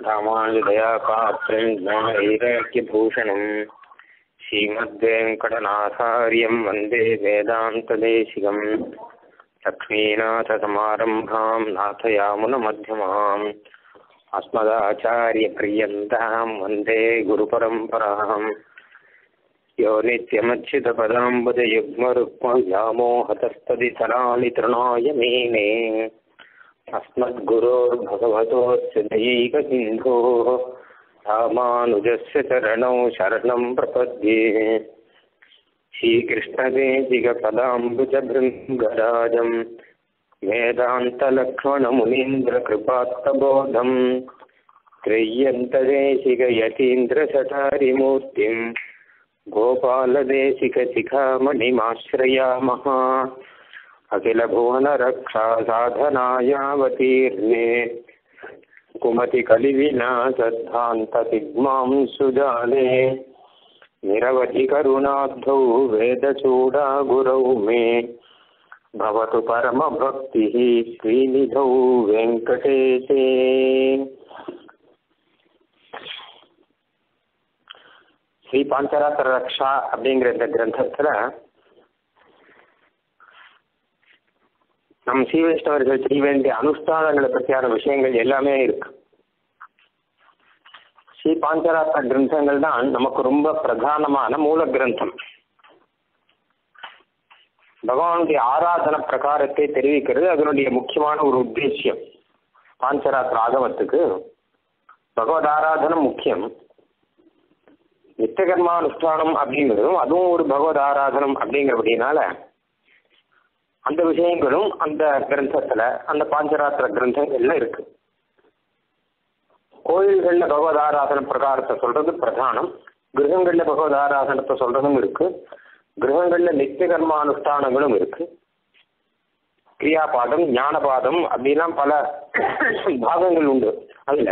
ராமானுஜதயா பாத்திரம் ஞானவைராக்கியபூஷணம் ஸ்ரீமத்வேங்கடநாதாரியம் வந்தே வேதாந்ததேசிகம் லக்ஷ்மீநாथसमारम्भाम् नाथयामुनमध्यमाम् अस्मदाचार्यपर्यन्ताम् वन्दे गुरुपरम्पराम् यो नित्यमच्युतपदाम्बुजयुग्मरुक्मव्यामोहतस्तदितराणि तृणाय मेने अस्मद्गुरोर्भगवतोऽस्य दयैकसिन्धोः रामानुजस्य चरणौ शरणं प्रपद्ये श्रीकृष्णदेशिकपदाम्बुजभृङ्गराजम् वेदान्तलक्ष्मणमुनीन्द्रकृपात्तबोधम् त्रय्यन्तदेशिकयतीन्द्रसठारिमूर्तिम् गोपालदेशिकशिखामणिमाश्रयामः अखिलभुवनरक्षा साधनायावतीर्णे कुमतिकलिविनासद्धान्तसिग्मां सुजाने निरवधिकरुणाब्धौ वेदचूडा गुरौ मे भवतु परमभक्तिः श्रीनिधौ वेङ्कटेशे ஸ்ரீ பாஞ்சராத்திர ரக்ஷா அப்படிங்கிற இந்த கிரந்தத்துல நம் ஸ்ரீ வைஷ்ணவர்கள் செய்ய வேண்டிய அனுஷ்டானங்களை பற்றியான விஷயங்கள் எல்லாமே இருக்கு ஸ்ரீ பாஞ்சராத்திர கிரந்தங்கள் தான் நமக்கு ரொம்ப பிரதானமான மூல கிரந்தம் பகவானுடைய ஆராதன பிரகாரத்தை தெரிவிக்கிறது அதனுடைய முக்கியமான ஒரு உத்தேசியம் பாஞ்சராத்திர ஆகமத்துக்கு பகவத் ஆராதனம் முக்கியம் நித்தியகர்மானுஷ்டானம் அப்படிங்கிறதும் அதுவும் ஒரு பகவத் ஆராதனம் அப்படிங்கிறபடினால அந்த விஷயங்களும் அந்த கிரந்தத்துல அந்த பாஞ்சராத்திர கிரந்தங்கள்ல இருக்கு கோயில்கள்ல பகவத் ஆராதன பிரகாரத்தை சொல்றது பிரதானம் கிரகங்கள்ல பகவத் ஆராதனத்தை சொல்றதும் இருக்கு கிரகங்கள்ல நித்திய கர்மானுஷ்டானங்களும் இருக்கு கிரியாபாதம் ஞானபாதம் அப்படிலாம் பல பாகங்கள் உண்டு அதுல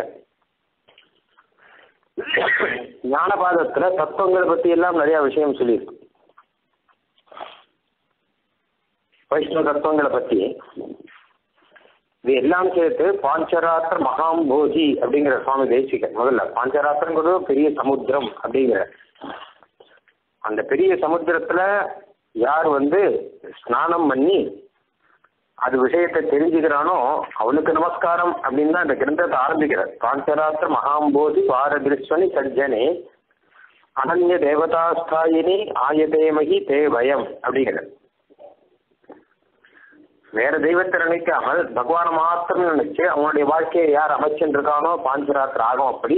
ஞானபாதத்துல தத்துவங்களை பத்தி எல்லாம் நிறைய விஷயம் சொல்லியிருக்கு வைஷ்ணவ தத்துவங்களை பத்தி இது எல்லாம் சேர்த்து பாஞ்சராத்திர மகாம்போஜி அப்படிங்கிற சுவாமி தேசிகர் முதல்ல பாஞ்சராத்திரங்கிறது பெரிய சமுத்திரம் அப்படிங்கிற அந்த பெரிய சமுத்திரத்துல யார் வந்து ஸ்நானம் பண்ணி அது விஷயத்தை தெரிஞ்சுக்கிறானோ அவனுக்கு நமஸ்காரம் அப்படின்னு தான் இந்த கிரந்தத்தை ஆரம்பிக்கிறார் பாஞ்சராத்திர மகாம்போதி பாரதிருஷ்வனி சஜ்ஜனே அனன்ய தேவதாஸ்தாயினி ஆயதேமகி தே பயம் அப்படிங்கிறார் வேற தெய்வத்தை நினைக்காமல் பகவான மாத்திரம் நினைச்சு அவனுடைய வாழ்க்கையை யார் அமைச்சுட்டு இருக்கானோ பாஞ்சராத்திர ஆகும் அப்படி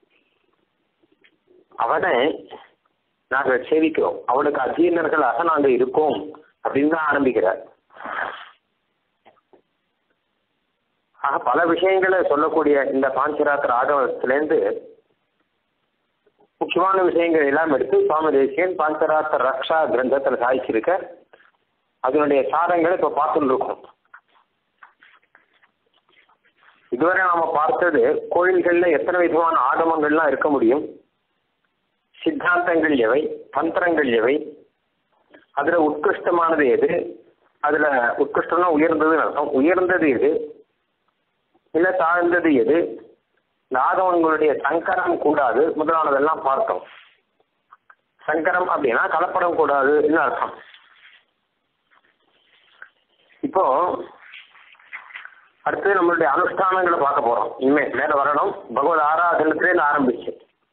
அவனை நாங்கள் சேவிக்கிறோம் அவனுக்கு அஜீனர்களாக நாங்கள் இருக்கோம் அப்படின்னு தான் ஆரம்பிக்கிறார் ஆக பல விஷயங்களை சொல்லக்கூடிய இந்த பாஞ்சராத்திர ஆகமத்திலேருந்து முக்கியமான விஷயங்கள் எல்லாம் எடுத்து சுவாமி தேசியன் பாஞ்சராத்திர ரக்ஷா கிரந்தத்தில் சாதிச்சிருக்க அதனுடைய சாரங்களை இப்ப பார்த்துட்டு இருக்கோம் இதுவரை நாம பார்த்தது கோயில்கள்ல எத்தனை விதமான ஆகமங்கள்லாம் இருக்க முடியும் சித்தாந்தங்கள் எவை தந்திரங்கள் எவை அதுல உத்கிருஷ்டமானது எது அதுல உத்கிருஷ்டம்னா உயர்ந்ததுன்னு அர்த்தம் உயர்ந்தது எது இல்ல தாழ்ந்தது எது இந்த ஆகவங்களுடைய சங்கரம் கூடாது முதலானதெல்லாம் பார்த்தோம் சங்கரம் அப்படின்னா கலப்படம் கூடாதுன்னு அர்த்தம் இப்போ அடுத்து நம்மளுடைய அனுஷ்டானங்களை பார்க்க போறோம் இனிமே மேல வரணும் பகவத் ஆராதனத்திலே ஆரம்பிச்சு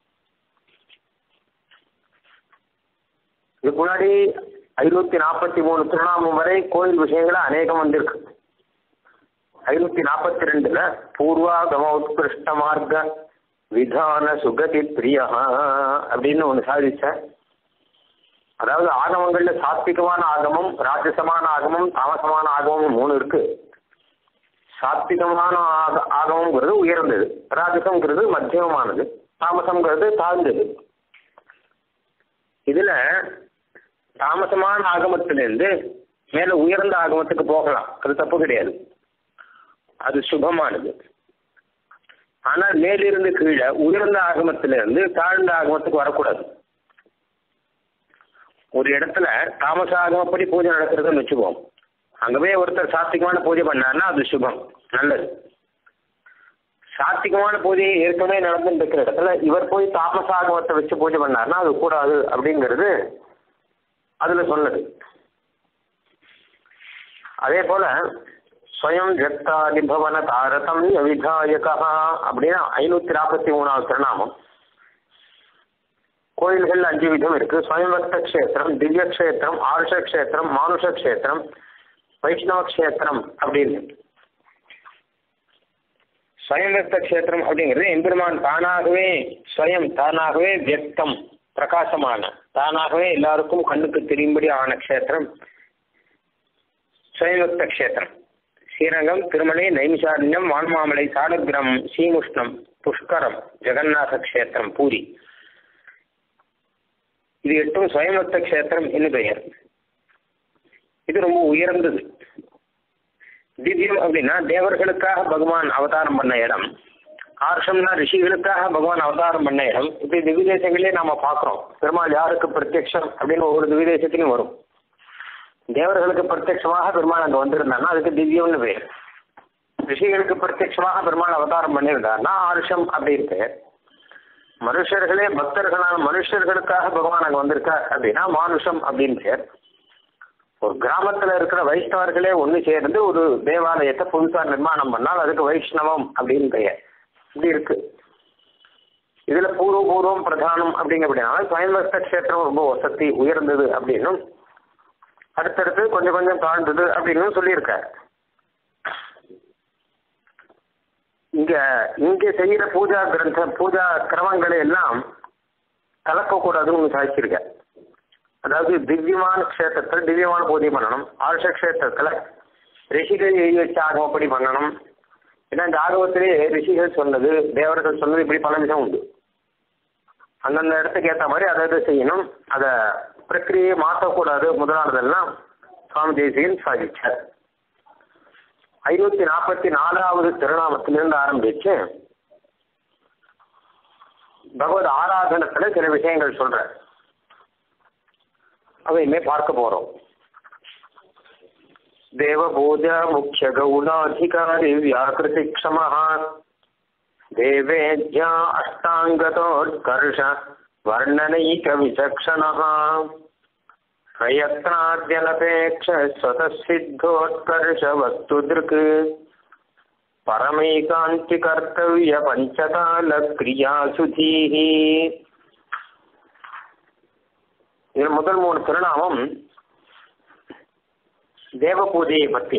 இதுக்கு முன்னாடி ஐநூத்தி நாற்பத்தி மூணு திருநாமம் வரை கோயில் விஷயங்கள அநேகம் வந்திருக்கு ஐநூத்தி நாற்பத்தி ரெண்டுல பூர்வாகம உத்கிருஷ்ட மார்க்க விதான சுகதி பிரியா அப்படின்னு ஒன்று சாதிச்சேன் அதாவது ஆகமங்கள்ல சாத்விகமான ஆகமம் ராஜசமான ஆகமம் தாமசமான ஆகமம் மூணு இருக்கு சாத்விகமான ஆக ஆகமங்கிறது உயர்ந்தது ராஜசம்ங்கிறது மத்தியமமானது தாமசம்ங்கிறது தாழ்ந்தது இதுல தாமசமான ஆகமத்திலிருந்து மேல உயர்ந்த ஆகமத்துக்கு போகலாம் அது தப்பு கிடையாது அது சுபமானது ஆனால் மேலிருந்து கீழே உயர்ந்த ஆகமத்திலிருந்து தாழ்ந்த ஆகமத்துக்கு வரக்கூடாது ஒரு இடத்துல தாமச ஆகமப்படி பூஜை நடக்கிறதுன்னு வச்சுக்குவோம் அங்க போய் ஒருத்தர் சாத்விகமான பூஜை பண்ணாருன்னா அது சுபம் நல்லது சாத்திகமான பூஜை ஏற்கனவே நடந்துட்டு இருக்கிற இடத்துல இவர் போய் தாமசாகமத்தை வச்சு பூஜை பண்ணாருன்னா அது கூடாது அப்படிங்கிறது அதுல சொன்னது அதே போல ஸ்வயம் ஜக்தாதிபவன தாரதம்ய விதாயகா அப்படின்னா ஐநூத்தி நாற்பத்தி மூணாவது திருநாமம் கோயில்கள் அஞ்சு விதம் இருக்கு ஸ்வயம்பக்த கஷேத்திரம் திவ்ய கஷேத்திரம் ஆருஷ கஷேத்திரம் மானுஷ கஷேத்திரம் வைஷ்ணவ கஷேத்திரம் அப்படின்னு ஸ்வயம்பக்த கஷேத்திரம் அப்படிங்கிறது எம்பெருமான் தானாகவே ஸ்வயம் தானாகவே வியக்தம் பிரகாசமான தானாகவே எல்லாருக்கும் கண்ணுக்கு தெரியும்படி ஆன கஷேத்திரம் ஸ்வயம்பக்த கஷேத்திரம் ஸ்ரீரங்கம் திருமலை நைமிசாரண்யம் வான்மாமலை சாலக்கிரம் ஸ்ரீமுஷ்ணம் புஷ்கரம் ஜெகநாத கஷேத்திரம் பூரி இது எட்டும் ஸ்வயம்பக்த கஷேத்திரம் என்று பெயர் இது ரொம்ப உயர்ந்தது திவ்யம் அப்படின்னா தேவர்களுக்காக பகவான் அவதாரம் பண்ண இடம் ஆர்ஷம்னா ரிஷிகளுக்காக பகவான் அவதாரம் பண்ண இடம் இப்படி திவ்ய தேசங்களே நாம பார்க்கிறோம் பெருமாள் யாருக்கு பிரத்யக்ஷம் அப்படின்னு ஒவ்வொரு திவ்ய தேசத்திலும் வரும் தேவர்களுக்கு பிரத்யட்சமாக பெருமாள் அங்க வந்திருந்தாருன்னா அதுக்கு திவ்யம்னு பேர் ரிஷிகளுக்கு பிரத்யட்சமாக பெருமாள் அவதாரம் பண்ணியிருந்தாருன்னா ஆருஷம் அப்படி இருக்கு மனுஷர்களே பக்தர்களான மனுஷர்களுக்காக பகவான் அங்க வந்திருக்கார் அப்படின்னா மானுஷம் அப்படின்னு பேர் ஒரு கிராமத்துல இருக்கிற வைஷ்ணவர்களே ஒண்ணு சேர்ந்து ஒரு தேவாலயத்தை புதுசா நிர்மாணம் பண்ணால் அதுக்கு வைஷ்ணவம் அப்படின்னு பெயர் இப்படி இருக்கு இதுல பூர்வ பூர்வம் பிரதானம் அப்படிங்க அப்படின்னா சுயம்பஸ்த கஷேத்திரம் ரொம்ப வசதி உயர்ந்தது அப்படின்னும் அடுத்தடுத்து கொஞ்சம் கொஞ்சம் தாழ்ந்தது அப்படின்னு சொல்லியிருக்காரு இங்க இங்க செய்யற பூஜா கிரந்த பூஜா கிரமங்களை எல்லாம் கலக்கக்கூடாதுன்னு சாதிச்சிருக்க அதாவது திவ்யமான க்ஷேத்திரத்தில் திவ்யமான பூஜை பண்ணணும் ஆருஷ க்ஷேத்திரத்துல ரிஷிகள் எழுதி வச்ச ஆகமப்படி பண்ணணும் ஏன்னா இந்த ஆகமத்திலே ரிஷிகள் சொன்னது தேவர்கள் சொன்னது இப்படி பல விதம் உண்டு அந்தந்த இடத்துக்கு ஏற்ற மாதிரி அதை அதை செய்யணும் அதை பிரக்கிரியை மாற்றக்கூடாது முதலானதெல்லாம் சுவாமி தேசிகன் சாதிச்சார் ஐநூத்தி நாற்பத்தி நாலாவது திருநாமத்திலிருந்து ஆரம்பிச்சு பகவத் ஆராதனத்துல சில விஷயங்கள் சொல்ற அதையுமே பார்க்க போறோம் தேவபூஜா முக்கிய கௌணாதிகாரி வியாக்கிருதி க்ஷமஹா தேவேஜ்யா அஷ்டாங்கதோத்கர்ஷ வர்ணனைக விசக்ஷணः प्रयत्नाद्यनपेक्ष स्वतः सिद्धोत्कर्ष वस्तुदृक् परमैकान्तिकर्तव्य पञ्चकालक्रियासुधीः இதில் முதல் மூணு திருநாமம் தேவ பூஜையை பற்றி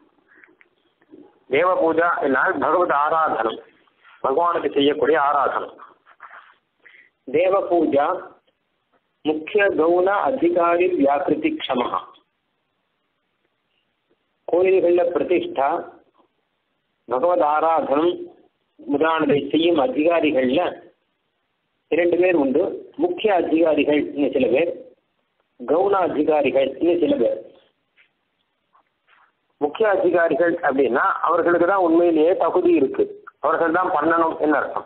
தேவ பூஜா என்னால் பகவத் ஆராதனம் பகவானுக்கு செய்யக்கூடிய ஆராதனம் தேவ பூஜா முக்கிய கௌன அதிகாரி வியாக்கிருதி க்ஷமஹா கோயில்களில் பிரதிஷ்டா பகவத் ஆராதனம் முதலானதை செய்யும் அதிகாரிகள்ல இரண்டு பேர் உண்டு முக்கிய அதிகாரிகள் இன்னும் சில பேர் கவுன அதிகாரிகள் இன்னும் சில பேர் முக்கிய அதிகாரிகள் அப்படின்னா அவர்களுக்கு தான் உண்மையிலேயே தகுதி இருக்கு அவர்கள் தான் பண்ணணும் என்ன அர்த்தம்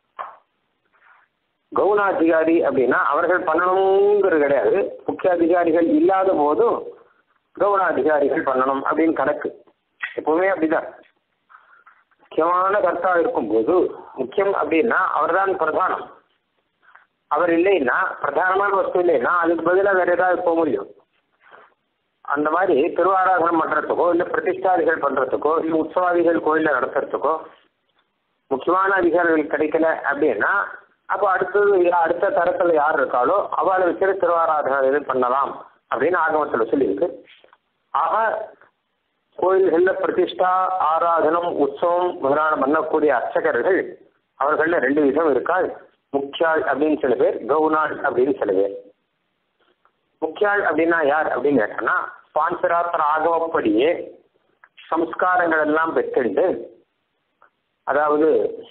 கவுனாதிகாரி அப்படின்னா அவர்கள் பண்ணணுங்கிறது கிடையாது முக்கிய அதிகாரிகள் இல்லாத போதும் கவுனாதிகாரிகள் பண்ணணும் அப்படின்னு கணக்கு எப்பவுமே அப்படிதான் முக்கியமான கர்த்தா இருக்கும்போது முக்கியம் அப்படின்னா அவர்தான் பிரதானம் அவர் இல்லைன்னா பிரதானமான வஸ்து இல்லைன்னா அதுக்கு பதிலாக வேற ஏதாவது போக முடியும் அந்த மாதிரி திருவாராதனம் பண்றதுக்கோ இல்லை பிரதிஷ்டாதிகள் பண்றதுக்கோ இல்லை உற்சவாதிகள் கோயிலில் நடத்துறதுக்கோ முக்கியமான அதிகாரிகள் கிடைக்கல அப்படின்னா அப்போ அடுத்தது அடுத்த தரத்தில் யார் இருக்காளோ அவளை வச்சு திருவாராதனை இது பண்ணலாம் அப்படின்னு ஆகமத்தில் சொல்லியிருக்கு ஆக கோயில்களில் பிரதிஷ்டா ஆராதனம் உற்சவம் முதலான பண்ணக்கூடிய அர்ச்சகர்கள் அவர்களில் ரெண்டு விதம் இருக்காள் முக்கியாள் அப்படின்னு சில பேர் கவுனாள் அப்படின்னு சில பேர் முக்கியாள் அப்படின்னா யார் அப்படின்னு கேட்டோம்னா பாஞ்சராத்திர ஆகமப்படியே சம்ஸ்காரங்கள் எல்லாம் பெற்றுண்டு அதாவது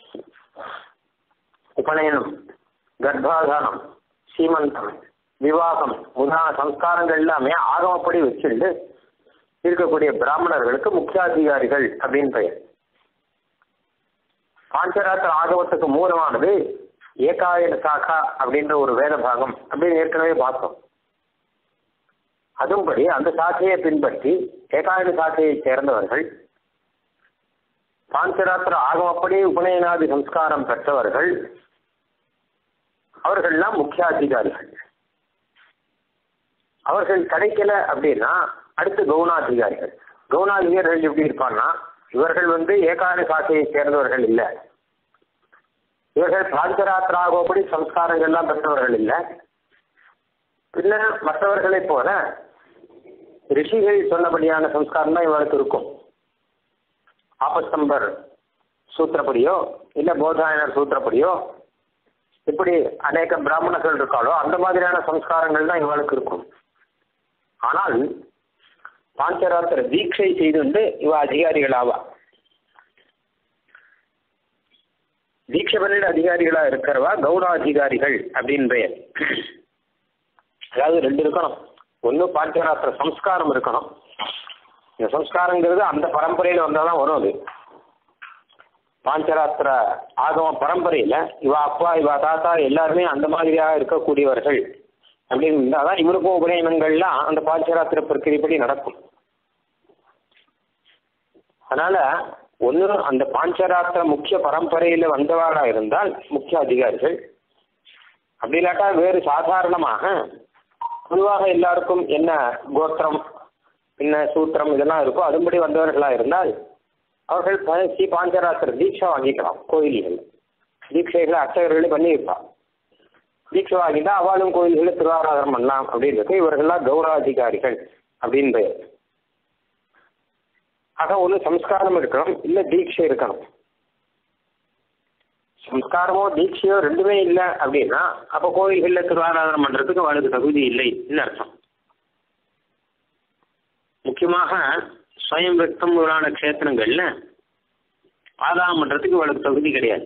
உபநயனம் கர்ப்பாதானம் சீமந்தம் விவாகம் முதலான சம்ஸ்காரங்கள் எல்லாமே ஆகமப்படி வச்சுண்டு இருக்கக்கூடிய பிராமணர்களுக்கு முக்கியாதிகாரிகள் அப்படின்னு பெயர் பாஞ்சராத்திர ஆகமத்துக்கு மூலமானது ஏகாயன சாக்கா அப்படின்ற ஒரு வேத பாகம் அப்படின்னு ஏற்கனவே பார்த்தோம் அதும்படி அந்த சாக்கையை பின்பற்றி ஏகாயன சாக்கையை சேர்ந்தவர்கள் பாஞ்சராத்திர ஆகமப்படி உபநயனாதி சம்ஸ்காரம் பெற்றவர்கள் அவர்கள்லாம் முக்கியாதிகாரிகள் அவர்கள் கிடைக்கல அப்படின்னா அடுத்து கவுனாதிகாரிகள் கவுனாதிகாரிகள் எப்படி இருப்பான்னா இவர்கள் வந்து ஏகாத சாட்சியை சேர்ந்தவர்கள் இல்லை இவர்கள் பாஞ்சராத்திராகப்படி சம்ஸ்காரங்கள்லாம் பெற்றவர்கள் இல்லை பின்ன மற்றவர்களைப் போல ரிஷிகள் சொன்னபடியான சம்ஸ்காரம் தான் இவருக்கு இருக்கும் ஆபஸ்தம்பர் சூத்திரப்படியோ இல்ல போதாயனர் சூத்திரப்படியோ இப்படி அநேக பிராமணர்கள் இருக்காளோ அந்த மாதிரியான சம்ஸ்காரங்கள் தான் இவளுக்கு இருக்கும் ஆனால் பாஞ்சராத்திர தீட்சை செய்து இவ அதிகாரிகள் ஆவா தீட்சை பண்ணிட அதிகாரிகளா இருக்கிறவா கௌடாதிகாரிகள் அப்படின்னு பெயர் அதாவது ரெண்டு இருக்கணும் ஒன்று பாஞ்சராத்திர சம்ஸ்காரம் இருக்கணும் இந்த சம்ஸ்காரங்கிறது அந்த பரம்பரையில் வந்தால் தான் வரும் அது பாஞ்சராத்திர ஆகம பரம்பரையில் இவ அப்பா இவ தாத்தா எல்லாருமே அந்த மாதிரியாக இருக்கக்கூடியவர்கள் அப்படின்னு இருந்தால் தான் இவருக்கும் உபநயனங்கள்லாம் அந்த பாஞ்சராத்திர பிரக்கிரிப்படி நடக்கும் அதனால ஒன்று அந்த பாஞ்சராத்திர முக்கிய பரம்பரையில் வந்தவாரா இருந்தால் முக்கிய அதிகாரிகள் அப்படி இல்லாட்டா வேறு சாதாரணமாக பொதுவாக எல்லாருக்கும் என்ன கோத்திரம் என்ன சூத்திரம் இதெல்லாம் இருக்கோ அதுபடி வந்தவர்களாக இருந்தால் அவர்கள் ஸ்ரீ பாஞ்சராத்திர தீட்சை வாங்கிக்கலாம் கோயில்கள் தீட்சைகளை அர்ச்சகர்களே பண்ணி வைப்பான் தீட்சை வாங்கிட்டா அவளும் கோயில்களை திருவாராதனம் பண்ணலாம் அப்படின்றது இவர்கள்லாம் கௌரவாதிகாரிகள் அப்படின்னு பெயர் ஆக ஒன்று சம்ஸ்காரம் இருக்கணும் இல்லை தீட்சை இருக்கணும் சம்ஸ்காரமோ தீட்சையோ ரெண்டுமே இல்லை அப்படின்னா அப்போ கோயில்களில் திருவாராதனம் பண்ணுறதுக்கு அவளுக்கு தகுதி இல்லைன்னு அர்த்தம் முக்கியமாக ஸ்வயம் வியக்தம் முதலான க்ஷேத்திரங்கள்ல ஆதாரம் பண்ணுறதுக்கு இவளுக்கு தகுதி கிடையாது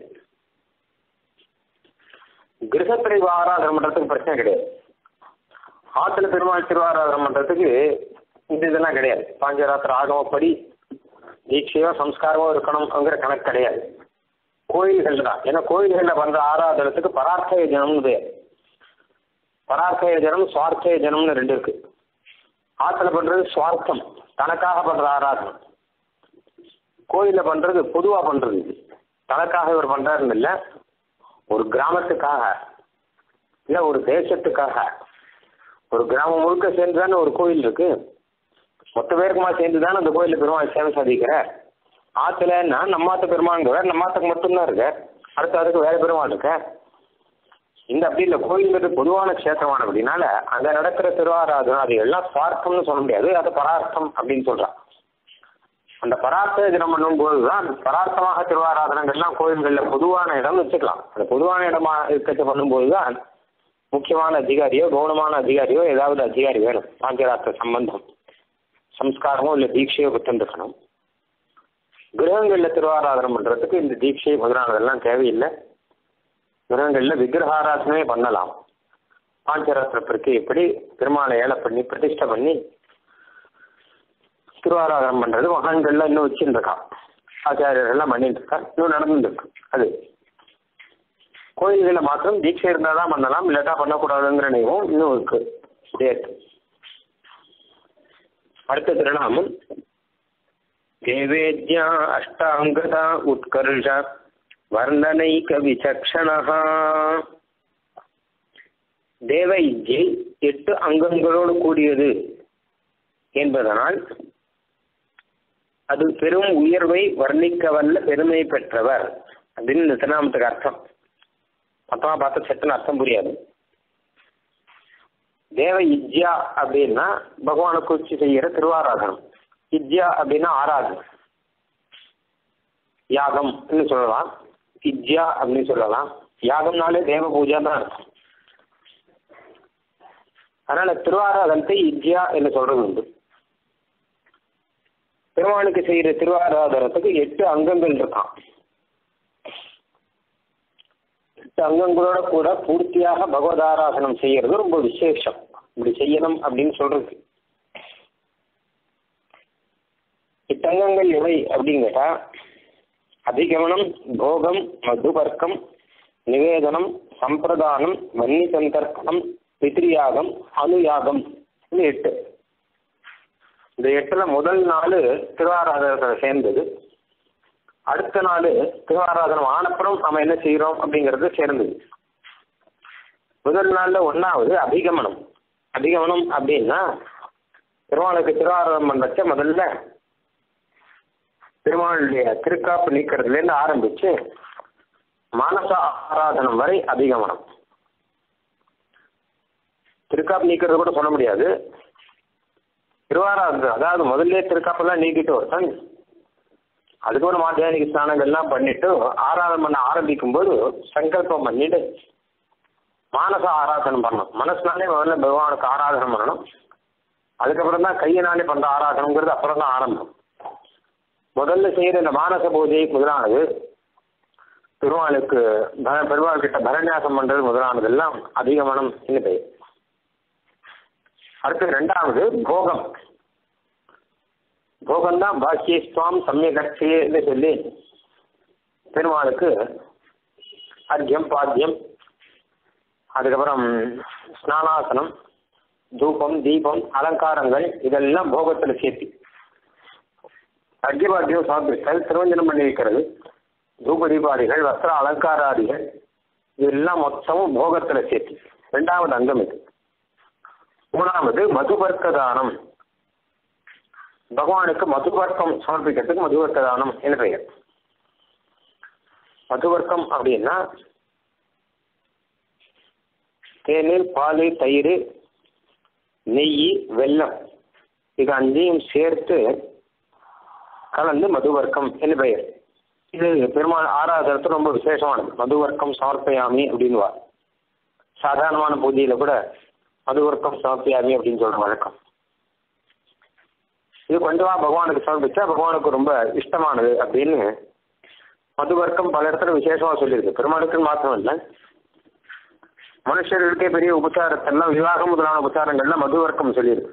கிரகத்திரை ஆராதனம் பண்ணுறதுக்கு பிரச்சனை கிடையாது ஆத்துல பெருமாள் திருவாராதனம் பண்ணுறதுக்கு இந்த இதெல்லாம் கிடையாது பாஞ்சராத்திர ஆகமப்படி தீட்சையோ சம்ஸ்காரமோ இருக்கணுங்கிற கணக்கு கிடையாது கோயில்கள் தான் ஏன்னா கோயில்களில் பண்ற ஆராதனத்துக்கு பரார்த்தய ஜனம்னு பேர் பரார்த்தய ஜனம் சுவார்த்தய ஜனம்னு ரெண்டு இருக்கு ஆத்துல பண்றது சுவார்த்தம் தனக்காக பண்ற ஆராதனம் கோயில்ல பண்றது பொதுவா பண்றது இது தனக்காக இவர் பண்றாருன்னு இல்லை ஒரு கிராமத்துக்காக இல்ல ஒரு தேசத்துக்காக ஒரு கிராமம் முழுக்க சேர்ந்து தானே ஒரு கோயில் இருக்கு மொத்த பேருக்குமா சேர்ந்து தானே அந்த கோயிலில் பெருமாள் சேவை சாதிக்கிறார் ஆத்துலன்னா நம்மாத்த பெருமாள்ங்கிறார் நம்மாத்துக்கு மட்டும்தான் இருக்க அடுத்த அதுக்கு வேற பெருமாள் இருக்க இந்த அப்படி இல்லை கோயில்ங்கிறது பொதுவான க்ஷேத்திரமான அப்படின்னால அங்க நடக்கிற திருவாராதனம் அது எல்லாம் சுவார்த்தம்னு சொல்ல முடியாது அது பரார்த்தம் அப்படின்னு சொல்றான் அந்த பரார்த்த தினம் பண்ணும்போது தான் பரார்த்தமாக திருவாராதனங்கள்லாம் கோயில்களில் பொதுவான இடம்னு வச்சுக்கலாம் அந்த பொதுவான இடமா இருக்கச்சு பண்ணும்போது தான் முக்கியமான அதிகாரியோ கௌனமான அதிகாரியோ ஏதாவது அதிகாரி வேணும் பாஞ்சராத்திர சம்பந்தம் சம்ஸ்காரமோ இல்லை தீட்சையோ பெற்றிருக்கணும் கிரகங்களில் திருவாராதனம் பண்ணுறதுக்கு இந்த தீட்சை முதலானதெல்லாம் தேவையில்லை கிரகங்களில் விக்கிரகாராதனமே பண்ணலாம் பாஞ்சராத்திர பிரக்கியப்படி பெருமாளை ஏழை பண்ணி பிரதிஷ்டை பண்ணி திருவாராதனம் பண்ணுறது மகான்கள்லாம் இன்னும் வச்சுட்டு இருக்கான் ஆச்சாரியர்கள்லாம் பண்ணிட்டு இருக்கா இன்னும் நடந்துட்டு இருக்கு அது கோயில்களில் மாத்திரம் தீட்சை இருந்தால் தான் பண்ணலாம் இல்லாட்டா பண்ணக்கூடாதுங்கிற நியமம் இன்னும் இருக்கு சேர்த்து அடுத்த திருநாமம் தேவேத்யா அஷ்டாங்கதா உத்கர்ஷ வர்ணனைக விசக்ஷணா தேவ இஜ்ஜை எட்டு அங்கங்களோடு கூடியது என்பதனால் அது பெரும் உயர்வை வர்ணிக்க வல்ல பெருமை பெற்றவர் அப்படின்னு இந்த திருநாமத்துக்கு அர்த்தம் மொத்தமாக பார்த்த சட்டுன்னு அர்த்தம் புரியாது தேவ இஜ்யா அப்படின்னா பகவானை குறிச்சு செய்கிற திருவாராதனம் இஜ்யா அப்படின்னா ஆராதனம் யாகம்னு சொல்லலாம் இஜ்யா அப்படின்னு சொல்லலாம் யாகம்னாலே தேவ பூஜா தான் இருக்கும் அதனால திருவாராதனத்தை இஜ்யா என்று சொல்றது உண்டு பெருமாளுக்கு செய்யற திருவாராதனத்துக்கு எட்டு அங்கங்கள் இருக்கான் எட்டு அங்கங்களோட கூட பூர்த்தியாக பகவதாராதனம் செய்யறது ரொம்ப விசேஷம் இப்படி செய்யணும் அப்படின்னு சொல்றது எட்டு அங்கங்கள் எவை அப்படின்னு கேட்டா அதிகமனம் போகம் மதுபர்க்கம் நிவேதனம் சம்பிரதானம் வன்னி சந்தர்ப்பணம் பித்ரியாகம் அனுயாகம் எட்டு இந்த எட்டுல முதல் நாலு திருவாராதனத்தில் சேர்ந்தது அடுத்த நாள் திருவாராதனம் ஆனப்புறம் நம்ம என்ன செய்யறோம் அப்படிங்கிறது சேர்ந்தது முதல் நாள்ல ஒன்னாவது அபிகமனம் அபிகமனம் அப்படின்னா பெருமாளுக்கு திருவாரூரம் பண்ணச்ச முதல்ல பெருமாளுடைய திருக்காப்பு நீக்கிறதுல இருந்து ஆரம்பிச்சு மானச ஆராதனம் வரை அபிகமனம் திருக்காப்பு நீக்கிறது கூட சொல்ல முடியாது திருவாராதனம் அதாவது முதல்ல திருக்காப்பெல்லாம் நீக்கிட்டு ஒருத்தன் அதுக்கப்புறம் மாத்தியானிக ஸ்நானங்கள்லாம் பண்ணிட்டு ஆராதனம் பண்ண ஆரம்பிக்கும் போது சங்கல்பம் பண்ணிட்டு மானச ஆராதனம் பண்ணணும் மனசுனாலே முதல்ல பகவானுக்கு ஆராதனம் பண்ணணும் அதுக்கப்புறம் தான் கையினாலே பண்ற ஆராதனங்கிறது அப்புறம் தான் ஆரம்பம் முதல்ல செய்யற இந்த மானச பூஜை முதலானது பெருமாளுக்கு ப- பெருமாள் கிட்ட பரநியாசம் பண்றது முதலானது எல்லாம் அதிகமனம் என்ன பெயர் அடுத்து ரெண்டாவது போகம் போகம் தான் பாக்கியஸ்துவாம் சமயகட்சின்னு சொல்லி பெருமாளுக்கு அர்க்கியம் பாத்தியம் அதுக்கப்புறம் ஸ்நானாசனம் தூபம் தீபம் அலங்காரங்கள் இதெல்லாம் போகத்தில் சேர்த்தி அர்க்கியபாத்தியம் சமர்ப்பித்தல் திருவஞ்சனம் பண்ணி வைக்கிறது தூப தீபாதிகள் வஸ்திர அலங்காராதிகள் இதெல்லாம் மொத்தமும் போகத்தில் சேர்த்தி ரெண்டாவது அங்கம் இது மூணாவது மதுபர்க்க தானம் பகவானுக்கு மதுவர்க்கம் சமர்ப்பிக்கிறதுக்கு மதுவர்க்க தானம் என்று பெயர் மதுவர்க்கம் அப்படின்னா தேநீர் பால் தயிர் நெய் வெல்லம் இது அஞ்சையும் சேர்த்து கலந்து மதுவர்க்கம் என்று பெயர் இது பெருமாள் ஆராதனத்து ரொம்ப விசேஷமானது மதுவர்க்கம் சமர்ப்பயாமி அப்படின்னுவா சாதாரணமான பூஜையில கூட மதுவர்க்கம் சமர்ப்பயாமி அப்படின்னு சொல்ற வழக்கம் இது கொஞ்சமா பகவானுக்கு சமர்ப்பிச்சா பகவானுக்கு ரொம்ப இஷ்டமானது அப்படின்னு மதுவர்க்கம் பல இடத்துல விசேஷமா சொல்லியிருக்கு பெருமாளுக்குன்னு மாத்திரம் இல்லை மனுஷர்களுக்கே பெரிய உபச்சாரத்தெல்லாம் விவாகம் முதலான உபச்சாரங்கள்லாம் மதுவர்க்கம் சொல்லியிருக்கு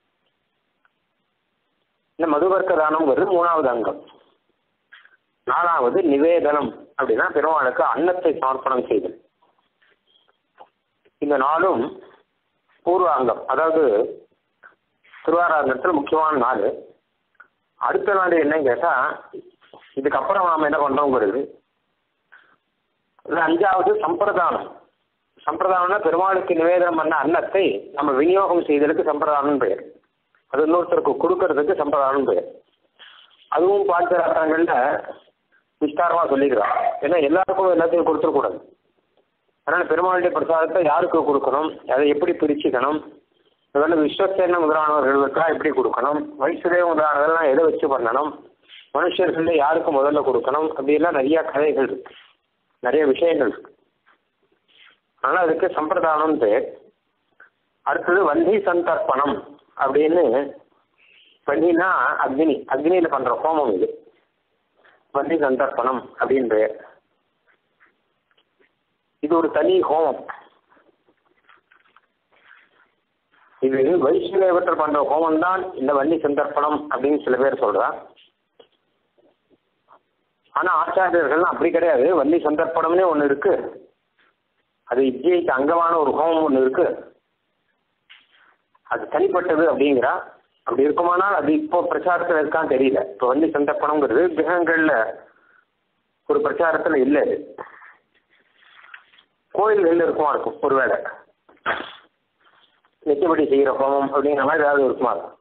இந்த மதுவர்க்க தானம்ங்கிறது மூணாவது அங்கம் நாலாவது நிவேதனம் அப்படின்னா பெருமாளுக்கு அன்னத்தை சமர்ப்பணம் செய்தல் இந்த நாளும் பூர்வ அங்கம் அதாவது திருவாராதனத்தில் முக்கியமான நாள் அடுத்த நாள் என்னன்னு கேட்டா இதுக்கப்புறம் நாம என்ன பண்றோங்கிறது இது அஞ்சாவது சம்பிரதானம் சம்பிரதானம்னா பெருமாளுக்கு நிவேதனம் பண்ண அன்னத்தை நம்ம விநியோகம் செய்தலுக்கு சம்பிரதானம் பெயர் அது இன்னொருத்தருக்கு கொடுக்கறதுக்கு சம்பிரதானம் பெயர் அதுவும் பாஞ்சராத்திரங்கள்ல விஸ்தாரமா சொல்லிக்கிறான் ஏன்னா எல்லாருக்கும் எல்லாத்தையும் கொடுத்துடக்கூடாது அதனால பெருமாளுடைய பிரசாதத்தை யாருக்கு கொடுக்கணும் அதை எப்படி பிரிச்சுக்கணும் இதெல்லாம் விஸ்வசேன முதலானவர்களுக்கெல்லாம் எப்படி கொடுக்கணும் வைசுதேவ முதலானதெல்லாம் எதை வச்சு பண்ணணும் மனுஷர்கள்ல யாருக்கு முதல்ல கொடுக்கணும் அப்படிலாம் நிறைய கதைகள் இருக்கு நிறைய விஷயங்கள் இருக்கு அதனால அதுக்கு சம்பிரதானம் பேர் அடுத்தது வந்தி சந்தர்ப்பணம் அப்படின்னு வந்தினா அக்னி அக்னியில பண்ற ஹோமம் இது வந்தி சந்தர்ப்பணம் அப்படின்னு பெயர் இது ஒரு தனி ஹோமம் இது வைஷ்ணவத்தில் பண்ற ஹோமம் தான் இந்த வன்னி சந்தர்ப்பணம் அப்படின்னு சில பேர் சொல்றா ஆனா ஆச்சாரியர்கள் அப்படி கிடையாது வன்னி சந்தர்ப்பணம்னே ஒண்ணு இருக்கு அது இஜ்ஜைக்கு அங்கமான ஒரு ஹோமம் ஒண்ணு இருக்கு அது தனிப்பட்டது அப்படிங்கிறா அப்படி இருக்குமானால் அது இப்போ பிரச்சாரத்தில் இருக்கான்னு தெரியல இப்போ வன்னி சந்தர்ப்பணம்ங்கிறது கிரகங்கள்ல ஒரு பிரச்சாரத்துல இல்லை அது கோயில்கள் இருக்குமா இருக்கும் ஒருவேளை நிச்சயப்படி செய்கிற ஹோமம் அப்படிங்கிற மாதிரி ஏதாவது இருக்குமா இருக்கும்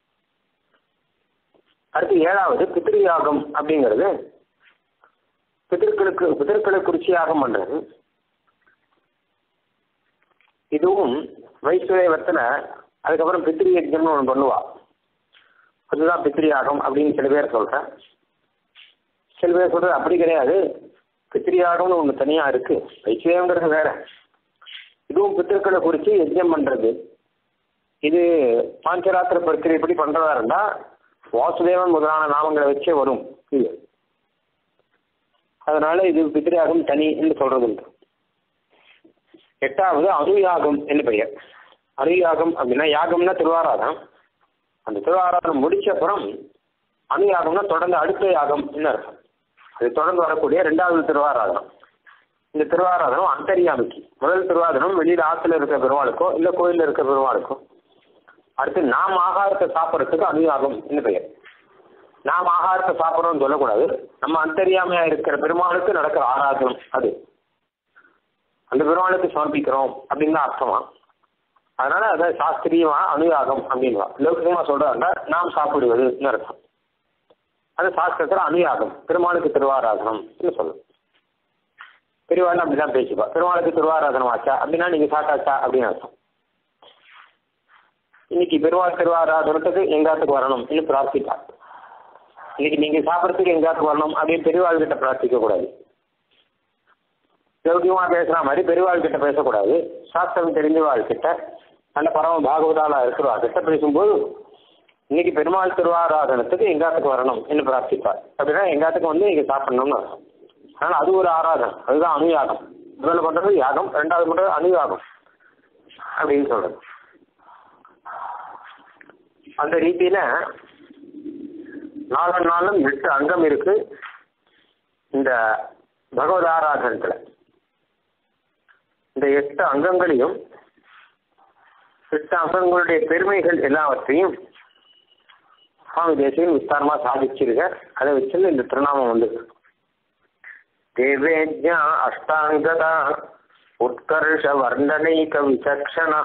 அடுத்து ஏழாவது பித்ருயாகம் அப்படிங்கிறது பிதர்களுக்கு பிதர்களை குறிச்சி யாகம் பண்றது இதுவும் வைஷ்ணவத்தில் அதுக்கப்புறம் பித்ரி யஜ்யம்னு ஒன்று பண்ணுவா அதுதான் பித்ரி யாகம் அப்படின்னு சில பேர் சொல்றேன் சில பேர் சொல்றது அப்படி கிடையாது பித்திரியாகம்னு ஒன்று தனியாக இருக்கு வைஷ்ணவங்கிறது வேற இதுவும் பித்திருக்களை குறித்து யஜ்யம் பண்றது இது பாஞ்சராத்திர பிரக்கிரியை எப்படி பண்றதா இருந்தா வாசுதேவன் முதலான நாமங்களை வச்சே வரும் இது அதனால இது பித்திரியாகம் தனி என்று சொல்றது உண்டு எட்டாவது அனுயாகம் என்று பெயர் அனுயாகம் அப்படின்னா யாகம்னா திருவாராதம் அந்த திருவாராதனம் முடிச்ச அப்புறம் அனுயாகம்னா தொடர்ந்து அடுத்த யாகம் என்ன அர்த்தம் அது தொடர்ந்து வரக்கூடிய ரெண்டாவது திருவாராதனம் இந்த திருவாராதனம் அந்தரியாமிக்கு முதல் திருவாதனம் வெளியில ஆத்துல இருக்க பெருமாளுக்கோ இல்ல கோயில்ல இருக்க பெருமாளுக்கோ அடுத்து நாம் ஆகாரத்தை சாப்பிட்றதுக்கு அனுயாகம் என்று பெயர் நாம் ஆகாரத்தை சாப்பிட்றோம்னு சொல்லக்கூடாது நம்ம அந்தரியாமையா இருக்கிற பெருமாளுக்கு நடக்கிற ஆராதனம் அது அந்த பெருமாளுக்கு சமர்ப்பிக்கிறோம் அப்படின்னு தான் அர்த்தமா அதனால அதை சாஸ்திரியமா அனுயாகம் அப்படின்வா லௌகிகமா சொல்றாங்க நாம் சாப்பிடுவதுன்னு அர்த்தம் அது சாஸ்திரத்துல அனுயாகம் பெருமாளுக்கு திருவாராதனம் சொல்லணும் பெரியவாள் அப்படிதான் பேசிப்பா பெருமாளுக்கு திருவாராதனம் ஆச்சா அப்படின்னா நீங்க சாப்பிட்டாச்சா அப்படின்னு அர்த்தம் இன்னைக்கு பெருமாள் திருவாராதனத்துக்கு எங்காத்துக்கு வரணும் இன்னும் பிரார்த்திப்பா இன்னைக்கு நீங்க சாப்பிட்றதுக்கு எங்காத்துக்கு வரணும் அப்படின்னு பெரியவாள் கிட்ட பிரார்த்திக்க கூடாது லௌகிகமா பேசுற மாதிரி பெரியவாள் கிட்ட பேசக்கூடாது சாஸ்திரம் தெரிஞ்சவாள் கிட்ட நல்ல பரம பாகவதாலா இருக்கிறவா கிட்ட பேசும்போது இன்னைக்கு பெருமாள் திருவாராதனத்துக்கு எங்காத்துக்கு வரணும் என்று பிரார்த்திப்பார் அப்படின்னா எங்காத்துக்கு வந்து இங்க சாப்பிடணும்னு அர்த்தம் அதனால அது ஒரு ஆராதனம் அதுதான் அனுயாகம் முதல்ல பண்றது யாகம் ரெண்டாவது பண்றது அனுயாகம் அப்படின்னு சொல்றது அந்த ரீதியில நாலு நாளும் எட்டு அங்கம் இருக்கு இந்த பகவத் ஆராதனத்துல இந்த எட்டு அங்கங்களையும் எட்டு அங்கங்களுடைய பெருமைகள் எல்லாவற்றையும் சுவாமி தேசியம் விஸ்தாரமா சாதிச்சிருக்க அதை வச்சு இந்த திருநாமம் வந்து தேவேஜா அஷ்டாங்கதா உத்கர்ஷ வர்ணனைக விசக்ஷணா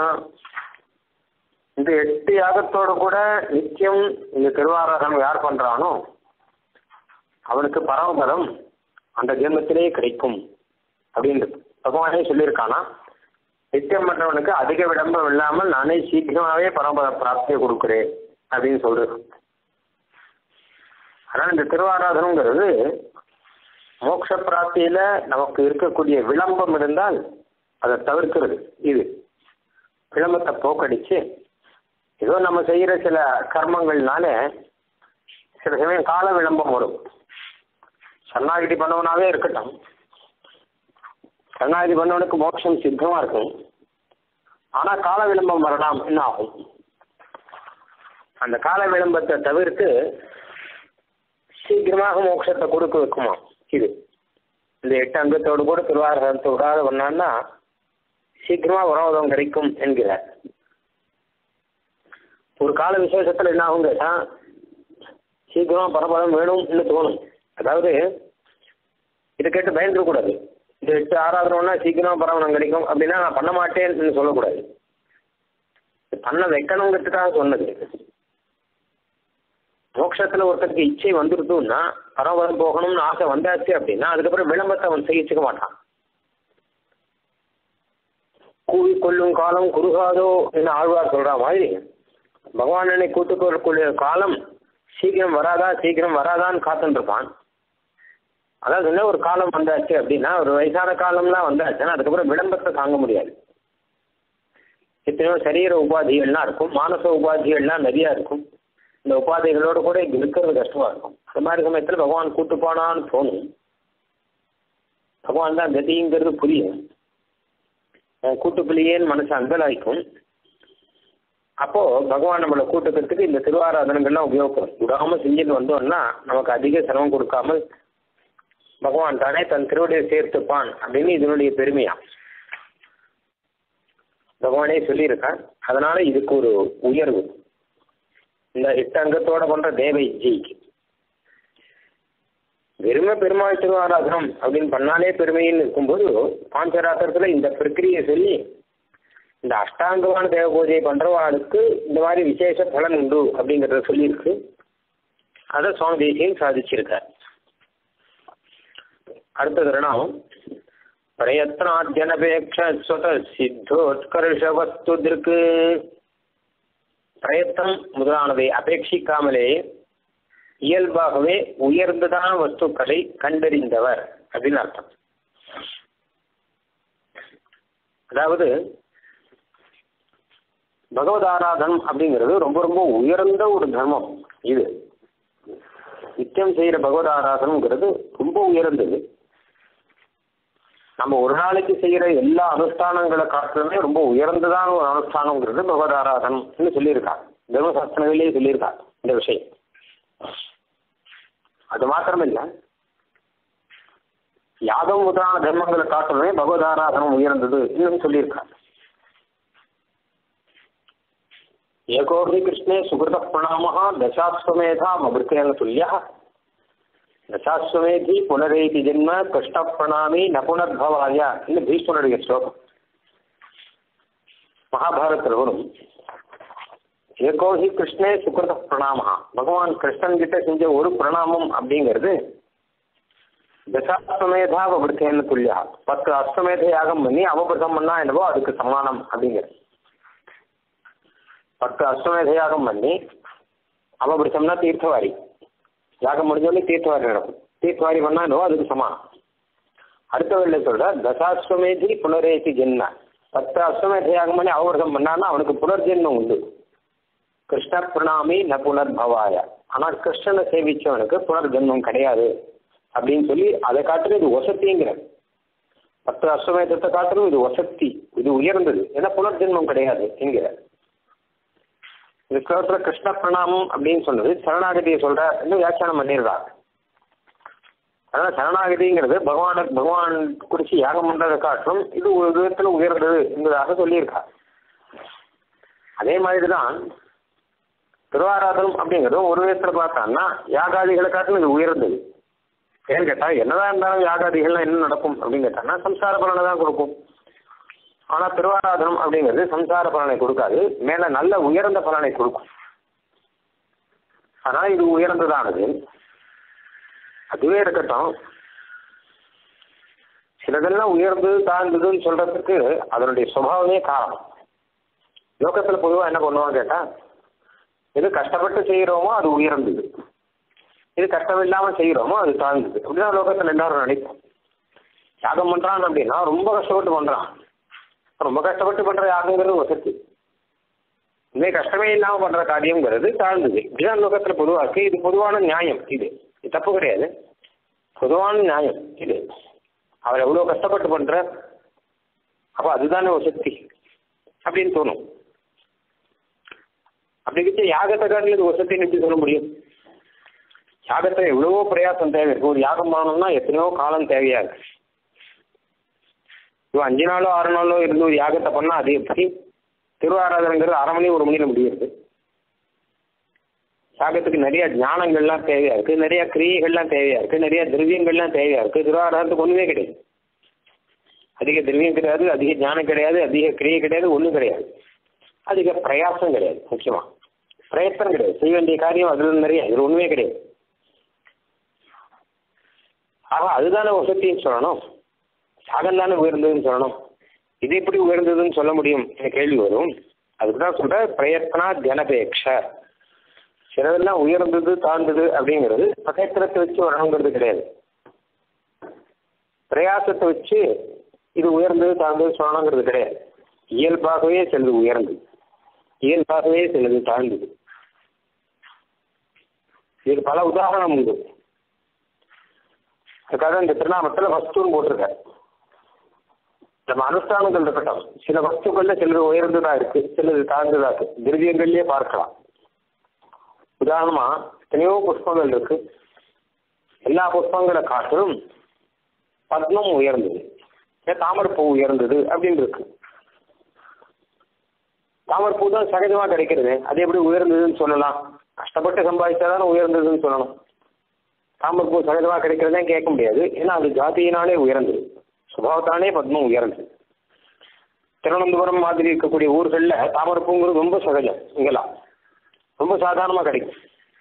இந்த எட்டு யாகத்தோடு கூட நித்தியம் இந்த திருவாராதனம் யார் பண்றானோ அவனுக்கு பரமபதம் அந்த ஜென்மத்திலே கிடைக்கும் அப்படின்றது பகவானே சொல்லியிருக்கானா நித்தியம் பண்றவனுக்கு அதிக விளம்பரம் இல்லாமல் நானே சீக்கிரமாவே பரமபத பிராப்தியை கொடுக்குறேன் அப்படின்னு சொல்றது அதனால இந்த திருவாராதனங்கிறது மோட்ச பிராப்தியில நமக்கு இருக்கக்கூடிய விளம்பம் இருந்தால் அதை தவிர்க்கிறது இது விளம்பத்தை போக்கடிச்சு ஏதோ நம்ம செய்யற சில கர்மங்கள்னால சில சமயம் கால விளம்பம் வரும் சரணாகிதி பண்ணவனாவே இருக்கட்டும் சரணாகிதி பண்ணவனுக்கு மோட்சம் சித்தமா இருக்கும் ஆனா கால விளம்பம் வரலாம் என்ன ஆகும் அந்த கால விளம்பத்தை தவிர்த்து சீக்கிரமாக மோட்சத்தை கொடுக்க வைக்குமா இது இந்த எட்டு அங்கத்தோடு கூட திருவாரகத்தை விடாத பண்ணான்னா சீக்கிரமா உறவுதம் கிடைக்கும் என்கிறார் ஒரு கால விசேஷத்துல என்ன ஆகும் கேட்டா சீக்கிரமா பரபரம் வேணும்னு தோணும் அதாவது இதை கேட்டு பயந்துடக்கூடாது இந்த எட்டு ஆராதனம்னா சீக்கிரமா பரவனம் கிடைக்கும் அப்படின்னா நான் பண்ண மாட்டேன்னு சொல்லக்கூடாது பண்ண வைக்கணுங்கிறதுக்காக சொன்னது மோட்சத்துல ஒருத்தருக்கு இச்சை வந்துருதுன்னா பரவரம் போகணும்னு ஆசை வந்தாச்சு அப்படின்னா அதுக்கப்புறம் விளம்பரத்தை அவன் செய்யிச்சுக்க மாட்டான் கூவி கொள்ளும் காலம் குறுகாதோ என்று ஆழ்வார் சொல்ற மாதிரி பகவானனை கூட்டுக்கொள்ளக்கூடிய காலம் சீக்கிரம் வராதா சீக்கிரம் வராதான்னு காத்துட்டு இருப்பான் அதாவது என்ன ஒரு காலம் வந்தாச்சு அப்படின்னா ஒரு வயசான காலம்லாம் வந்தாச்சுன்னா அதுக்கப்புறம் விளம்பரத்தை தாங்க முடியாது எத்தனையோ சரீர உபாதிகள்லாம் இருக்கும் மானச உபாதிகள்லாம் நிறையா இருக்கும் இந்த உபாதைகளோடு கூட இங்க இருக்கிறது கஷ்டமா இருக்கும் அந்த மாதிரி சமயத்தில் பகவான் கூட்டு போனான்னு தோணும் பகவான் தான் கதிங்கிறது புரியும் கூட்டுப்பிள்ளையேன்னு மனசு அங்கலாய்க்கும் அப்போ பகவான் நம்மளை கூட்டுக்கிறதுக்கு இந்த திருவாராதனங்கள்லாம் உபயோகப்படும் விடாம செஞ்சுட்டு வந்தோம்னா நமக்கு அதிக சிரமம் கொடுக்காமல் பகவான் தானே தன் திருவடியை சேர்த்துப்பான் அப்படின்னு இதனுடைய பெருமையா பகவானே சொல்லியிருக்கான் அதனால இதுக்கு ஒரு உயர்வு இந்த எட்டு அங்கத்தோட பண்ற தேவை ஜெய்க்கு வெறுமை பெருமாள் திருவாராதனம் அப்படின்னு பண்ணாலே பெருமைன்னு இருக்கும்போது பாஞ்சராத்திரத்துல இந்த பிரக்கிரியை சொல்லி இந்த அஷ்டாங்கமான தேவ பூஜை பண்றவாளுக்கு இந்த மாதிரி விசேஷ பலன் உண்டு அப்படிங்கறத சொல்லியிருக்கு அதை சுவாமி தேசியம் சாதிச்சிருக்கார் அடுத்தது ரெண்டாவும் பிரயத்னாத்யனபேட்ச ஸ்வத சித்தோத்கர்ஷ வஸ்து திருக்கு பிரயத்தனம் முதலானவை அபேட்சிக்காமலே இயல்பாகவே உயர்ந்ததான வஸ்துக்களை கண்டறிந்தவர் அப்படின்னு அர்த்தம் அதாவது பகவத் ஆராதனம் அப்படிங்கிறது ரொம்ப ரொம்ப உயர்ந்த ஒரு தர்மம் இது நித்தியம் செய்யற பகவத் ஆராதனம்ங்கிறது ரொம்ப உயர்ந்தது நம்ம ஒரு நாளைக்கு செய்யற எல்லா அனுஷ்டானங்களை காட்டிலுமே ரொம்ப உயர்ந்ததான ஒரு அனுஷ்டானம்ங்கிறது பகவத் ஆராதனம்னு சொல்லியிருக்காங்க தர்மசாஸ்திரங்களே சொல்லியிருக்காங்க இந்த விஷயம் அது மாத்திரமில்ல யாகம் முதலான தர்மங்களை காட்டுமே பகவத் ஆராதனம் உயர்ந்தது இன்னும் சொல்லியிருக்காங்க ஏகோ ஹி கிருஷ்ணே சுகிருத பிரணாம தசாஸ்வமேதா மபிருத்தேன துல்லியா தசாஸ்வமேதி புனரேதி ஜென்ம கிருஷ்ண பிரணாமி ந புனர்பவாய இந்த பீஷ்மனுடைய ஸ்லோகம் மகாபாரத்தில் வரும் ஏகோ ஹி கிருஷ்ணே சுகிருத பிரணாம பகவான் கிருஷ்ணன் கிட்ட செஞ்ச ஒரு பிரணாமம் அப்படிங்கிறது தசாஸ்வமேதா விருத்தேன்னு துல்லியா பத்து அஸ்வமேத யாகம் பண்ணி அவபிரதம் பண்ணா என்னவோ அதுக்கு சமானம் அப்படிங்கிறது பத்து அஸ்வமேத யாகம் பண்ணி அவபிரதம்னா தீர்த்தவாரி யாகம் முடிஞ்சோடனே தீர்த்தவாரி நடக்கும் தீர்த்தவாரி பண்ணா என்னவோ அதுக்கு சமானம் அடுத்த வேலை சொல்ற தசாஸ்வமேதி புனரேசி ஜென்ம பத்து அஸ்வமேத யாகம் பண்ணி அவபிரதம் பண்ணான்னா அவனுக்கு புனர்ஜென்மம் உண்டு கிருஷ்ண பிரணாமி ந புனர்பவாய ஆனால் கிருஷ்ணனை சேவிச்சவனுக்கு புனர்ஜென்மம் கிடையாது அப்படின்னு சொல்லி அதை காட்டுறது இது வசத்திங்கிற பத்து அஸ்வமேதத்தை காட்டுறது இது வசத்தி இது உயர்ந்தது ஏன்னா புனர்ஜென்மம் கிடையாது என்கிற இந்த ஸ்லோகத்துல கிருஷ்ண பிரணாமம் அப்படின்னு சொன்னது சரணாகதியை சொல்ற இன்னும் வியாக்கியானம் பண்ணிடுறா அதனால சரணாகதிங்கிறது பகவான பகவான் குறிச்சு யாகம் பண்றதை காட்டிலும் இது ஒரு விதத்துல உயர்ந்தது என்பதாக சொல்லியிருக்கா அதே மாதிரி தான் திருவாராதனம் அப்படிங்கிறது ஒரு விதத்துல பார்த்தான்னா யாகாதிகளை காட்டிலும் இது உயர்ந்தது ஏன்னு கேட்டா என்னதான் இருந்தாலும் யாகாதிகள்லாம் என்ன நடக்கும் அப்படின்னு கேட்டாங்கன்னா சம்சார பலனை தான் கொடுக்கும் ஆனா திருவாராதனம் அப்படிங்கிறது சம்சார பலனை கொடுக்காது மேல நல்ல உயர்ந்த பலனை கொடுக்கும் ஆனா இது உயர்ந்ததானது அதுவே இருக்கட்டும் சிலதெல்லாம் உயர்ந்தது தாழ்ந்ததுன்னு சொல்றதுக்கு அதனுடைய சுபாவமே காரணம் லோகத்துல பொதுவா என்ன பண்ணுவாங்க கேட்டா எது கஷ்டப்பட்டு செய்யறோமோ அது உயர்ந்தது இது கஷ்டம் இல்லாம செய்யறோமோ அது தாழ்ந்தது அப்படிதான் லோகத்துல எல்லாரும் நினைப்போம் யாகம் பண்றான் அப்படின்னா ரொம்ப கஷ்டப்பட்டு பண்றான் ரொம்ப கஷ்டப்பட்டு பண்ற யாகங்கிறது வசதி இதே கஷ்டமே இல்லாம பண்ற காரியம்ங்கிறது தாழ்ந்தது இப்படிதான் லோகத்துல பொதுவா இருக்கு இது பொதுவான நியாயம் இது இது தப்பு கிடையாது பொதுவான நியாயம் இது அவர் எவ்வளவு கஷ்டப்பட்டு பண்ற அப்ப அதுதானே வசதி அப்படின்னு தோணும் அப்படிங்கிட்ட யாகத்தை காட்டில் இது வசத்தின்னு எப்படி சொல்ல முடியும் யாகத்துல எவ்வளவோ பிரயாசம் தேவை இருக்கு ஒரு யாகம் பண்ணணும்னா எத்தனையோ காலம் தேவையா இருக்கு இப்போ அஞ்சு நாளோ ஆறு நாளோ இருந்து ஒரு யாகத்தை பண்ணா அது எப்படி திருவாராதனைங்கிறது அரை மணி ஒரு மணியில முடியுது யாகத்துக்கு நிறைய ஞானங்கள்லாம் தேவையா இருக்கு நிறைய கிரியைகள்லாம் தேவையா இருக்கு நிறைய திரவியங்கள்லாம் தேவையா இருக்கு திருவாராதனத்துக்கு ஒண்ணுமே கிடையாது அதிக திரவியம் கிடையாது அதிக ஞானம் கிடையாது அதிக கிரியை கிடையாது ஒன்றும் கிடையாது அதிக பிரயாசம் கிடையாது முக்கியமா பிரயத்தனம் கிடையாது செய்ய வேண்டிய காரியம் அதுல நிறைய இதுல ஒண்ணுமே கிடையாது ஆக அதுதானே வசத்தின்னு சொல்லணும் யாகம் தானே உயர்ந்ததுன்னு சொல்லணும் இது எப்படி உயர்ந்ததுன்னு சொல்ல முடியும் என கேள்வி வரும் அதுக்கு தான் சொல்ற பிரயத்னா ஜனபேக்ஷ சிலதெல்லாம் உயர்ந்தது தாழ்ந்தது அப்படிங்கிறது பிரயத்தனத்தை வச்சு வரணுங்கிறது கிடையாது பிரயாசத்தை வச்சு இது உயர்ந்தது தாழ்ந்தது சொல்லணுங்கிறது கிடையாது இயல்பாகவே சிலது உயர்ந்தது இயல்பாகவே சிலது தாழ்ந்தது இது பல உதாரணம் உண்டு அதுக்காக இந்த திருநாமத்தில் வஸ்துன்னு போட்டிருக்காரு நம்ம அனுஷ்டானங்கள் இருக்கட்டும் சில வஸ்துக்கள்ல சிலது உயர்ந்ததா இருக்கு சிலது தாழ்ந்ததா இருக்கு திரவியங்கள்லயே பார்க்கலாம் உதாரணமா எத்தனையோ புஷ்பங்கள் இருக்கு எல்லா புஷ்பங்களை காட்டிலும் பத்மம் உயர்ந்தது ஏன் தாமரைப்பூ உயர்ந்தது அப்படின்னு இருக்கு தாமரைப்பூ தான் சகஜமா கிடைக்கிறது அது எப்படி உயர்ந்ததுன்னு சொல்லலாம் கஷ்டப்பட்டு சம்பாதிச்சாதானே உயர்ந்ததுன்னு சொல்லணும் தாமரைப்பூ சகஜமா கிடைக்கிறதே கேட்க முடியாது ஏன்னா அது ஜாதியினாலே உயர்ந்தது சுபாவத்தானே பத்மம் உயர்ந்தது திருவனந்தபுரம் மாதிரி இருக்கக்கூடிய ஊர்களில் தாமரைப்பூங்கிறது ரொம்ப சகஜம் இங்கெல்லாம் ரொம்ப சாதாரணமாக கிடைக்கும்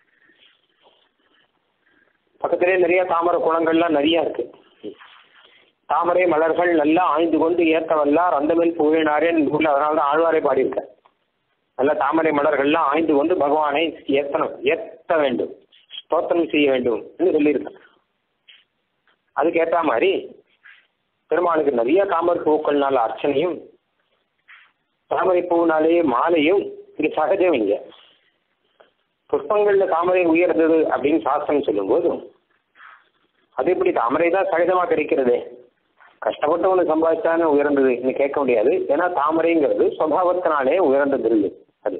பக்கத்திலே நிறைய தாமரை குளங்கள்லாம் நிறைய இருக்கு தாமரை மலர்கள் நல்லா ஆய்ந்து கொண்டு ஏற்றவல்லார் அந்தமில் புகழினாரேன் ஊரில் அதனால தான் ஆழ்வாரை பாடியிருக்கேன் நல்ல தாமரை மலர்கள்லாம் ஆய்ந்து கொண்டு பகவானை ஏத்தணும் ஏத்த வேண்டும் ஸ்தோத்திரம் செய்ய வேண்டும் என்று சொல்லியிருக்கேன் அதுக்கு ஏற்ற மாதிரி பெருமாளுக்கு நிறைய தாமரை பூக்கள்னால அர்ச்சனையும் தாமரை பூனாலே மாலையும் இங்க சகஜம் இங்க புஷ்பங்கள்ல தாமரை உயர்ந்தது அப்படின்னு சாஸ்திரம் சொல்லும்போது அது எப்படி தாமரை தான் சகஜமா கிடைக்கிறது கஷ்டப்பட்டு ஒன்று சம்பாதிச்சானே உயர்ந்தது இன்னும் கேட்க முடியாது ஏன்னா தாமரைங்கிறது சுவாவத்தினாலே உயர்ந்தது இல்லை அது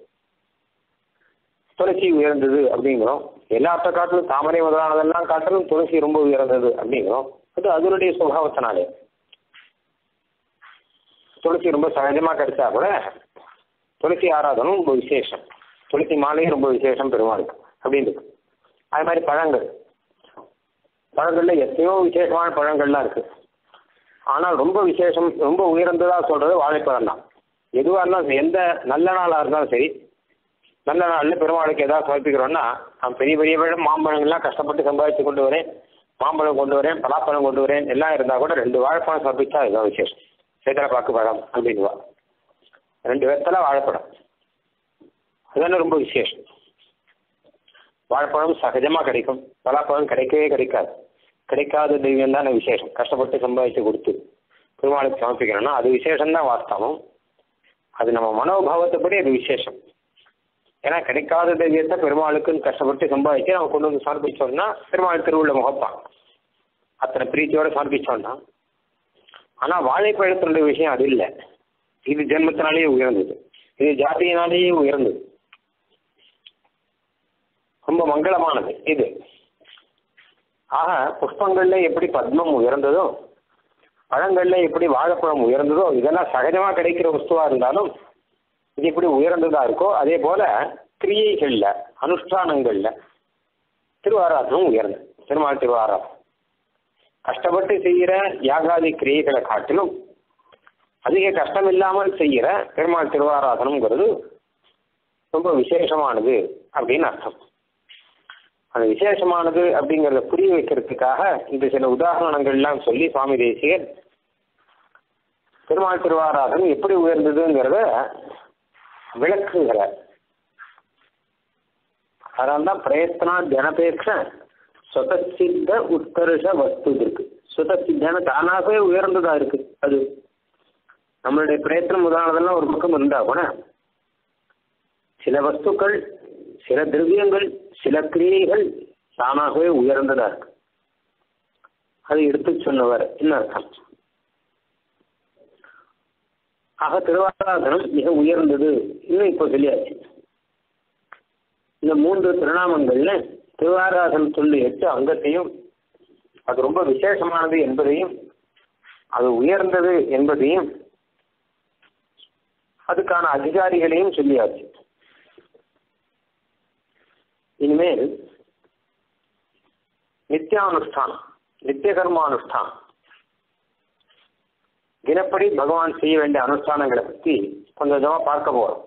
துளசி உயர்ந்தது அப்படிங்கிறோம் எல்லாத்த காட்டிலும் தாமரை முதலானதெல்லாம் காட்டிலும் துளசி ரொம்ப உயர்ந்தது அப்படிங்கிறோம் அது அதனுடைய சுபாவத்தினாலே துளசி ரொம்ப சகஜமா கிடைச்சா கூட துளசி ஆராதனும் ரொம்ப விசேஷம் துளசி மாலையும் ரொம்ப விசேஷம் பெருமாளுக்கு அப்படின்னு இருக்கு அது மாதிரி பழங்கள் பழங்கள்ல எத்தனையோ விசேஷமான பழங்கள்லாம் இருக்கு ஆனால் ரொம்ப விசேஷம் ரொம்ப உயர்ந்ததா சொல்றது வாழைப்பழம் தான் எதுவாக இருந்தாலும் எந்த நல்ல நாளாக இருந்தாலும் சரி நல்ல நாளில் பெருமாளுக்கு ஏதாவது சமர்ப்பிக்கிறோம்னா நான் பெரிய பெரிய பழம் மாம்பழங்கள்லாம் கஷ்டப்பட்டு சம்பாதிச்சு கொண்டு வரேன் மாம்பழம் கொண்டு வரேன் பலாப்பழம் கொண்டு வரேன் எல்லாம் இருந்தால் கூட ரெண்டு வாழைப்பழம் சமர்ப்பிச்சா இதுதான் விசேஷம் சேத்திரப்பாக்கு பழம் அப்படின்வா ரெண்டு வெத்தலை வாழைப்பழம் அதுதானே ரொம்ப விசேஷம் வாழைப்பழம் சகஜமாக கிடைக்கும் பலாப்பழம் கிடைக்கவே கிடைக்காது கிடைக்காத தெய்வம் தானே விசேஷம் கஷ்டப்பட்டு சம்பாதிச்சு கொடுத்து பெருமாளுக்கு சமர்ப்பிக்கணும்னா அது விசேஷம் தான் வாஸ்தவம் அது நம்ம மனோபாவத்தைப்படி அது விசேஷம் ஏன்னா கிடைக்காத தெய்வத்தை பெருமாளுக்குன்னு கஷ்டப்பட்டு சம்பாதிச்சு நம்ம கொண்டு வந்து சமர்ப்பிச்சோம்னா பெருமாள் திருவுள்ள முகப்பான் அத்தனை பிரீத்தியோட சமர்ப்பிச்சோம்னா ஆனால் வாழைப்பழத்தினுடைய விஷயம் அது இல்லை இது ஜென்மத்தினாலேயே உயர்ந்தது இது ஜாதியினாலேயே உயர்ந்தது ரொம்ப மங்களமானது இது ஆக புஷ்பங்கள்ல எப்படி பத்மம் உயர்ந்ததோ பழங்கள்ல எப்படி வாழைப்பழம் உயர்ந்ததோ இதெல்லாம் சகஜமா கிடைக்கிற வஸ்துவா இருந்தாலும் இது எப்படி உயர்ந்ததா இருக்கோ அதே போல கிரியைகள்ல அனுஷ்டானங்கள்ல திருவாராதனம் உயர்ந்தது திருமால் திருவாராதனம் கஷ்டப்பட்டு செய்கிற யாகாதி கிரியைகளை காட்டிலும் அதிக கஷ்டம் இல்லாமல் செய்கிற பெருமாள் திருவாராதனம்ங்கிறது ரொம்ப விசேஷமானது அப்படின்னு அர்த்தம் அந்த விசேஷமானது அப்படிங்கிறத புரிய வைக்கிறதுக்காக இந்த சில உதாரணங்கள்லாம் சொல்லி சுவாமி தேசியர் பெருமாள் திருவாராதனம் எப்படி உயர்ந்ததுங்கிறத விளக்குகிறார் அதனால்தான் பிரயத்னா ஜனபேட்ச சுதசித்த உத்கர்ஷ வஸ்து இருக்கு சுதசித்தன தானாகவே உயர்ந்ததா இருக்கு அது நம்மளுடைய பிரயத்தனம் முதலானதெல்லாம் ஒரு பக்கம் இருந்தா கூட சில வஸ்துக்கள் சில திரவியங்கள் சில கிரியைகள் தானாகவே உயர்ந்ததா இருக்கு அது எடுத்து சொன்னவர் என்ன அர்த்தம் ஆக திருவாராதனம் மிக உயர்ந்தது இன்னும் இப்போ சொல்லியாச்சு இந்த மூன்று திருநாமங்கள்ல திருவாராதனத்துள்ள எட்டு அங்கத்தையும் அது ரொம்ப விசேஷமானது என்பதையும் அது உயர்ந்தது என்பதையும் அதுக்கான அதிகாரிகளையும் சொல்லியாச்சு இனிமேல் நித்தியானுஷ்டானம் நித்திய கர்மானுஷ்டானம் தினப்படி பகவான் செய்ய வேண்டிய அனுஷ்டானங்களை பற்றி கொஞ்சம் கொஞ்சமா பார்க்க போறோம்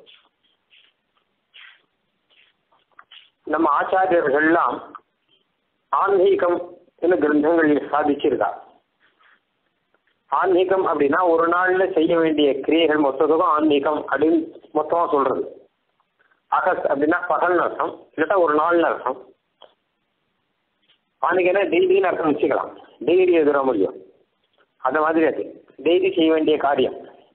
நம்ம ஆச்சாரியர்கள்லாம் ஆன்மீகம் கிரந்தங்களில் சாதிச்சிருக்கா ஆன்மீகம் அப்படின்னா ஒரு நாள்ல செய்ய வேண்டிய கிரியைகள் மொத்தத்துக்கும் ஆன்மீகம் அப்படின்னு மொத்தமா சொல்றது அகஸ் அப்படின்னா பகல்னு அர்த்தம் இல்லாட்டா ஒரு நாள்னு அர்த்தம் ஆன்மீகம்னா டெய்லின்னு அர்த்தம் வச்சுக்கலாம் டெய்லி எதிர முடியும் அந்த மாதிரி அது டெய்லி செய்ய வேண்டிய காரியம்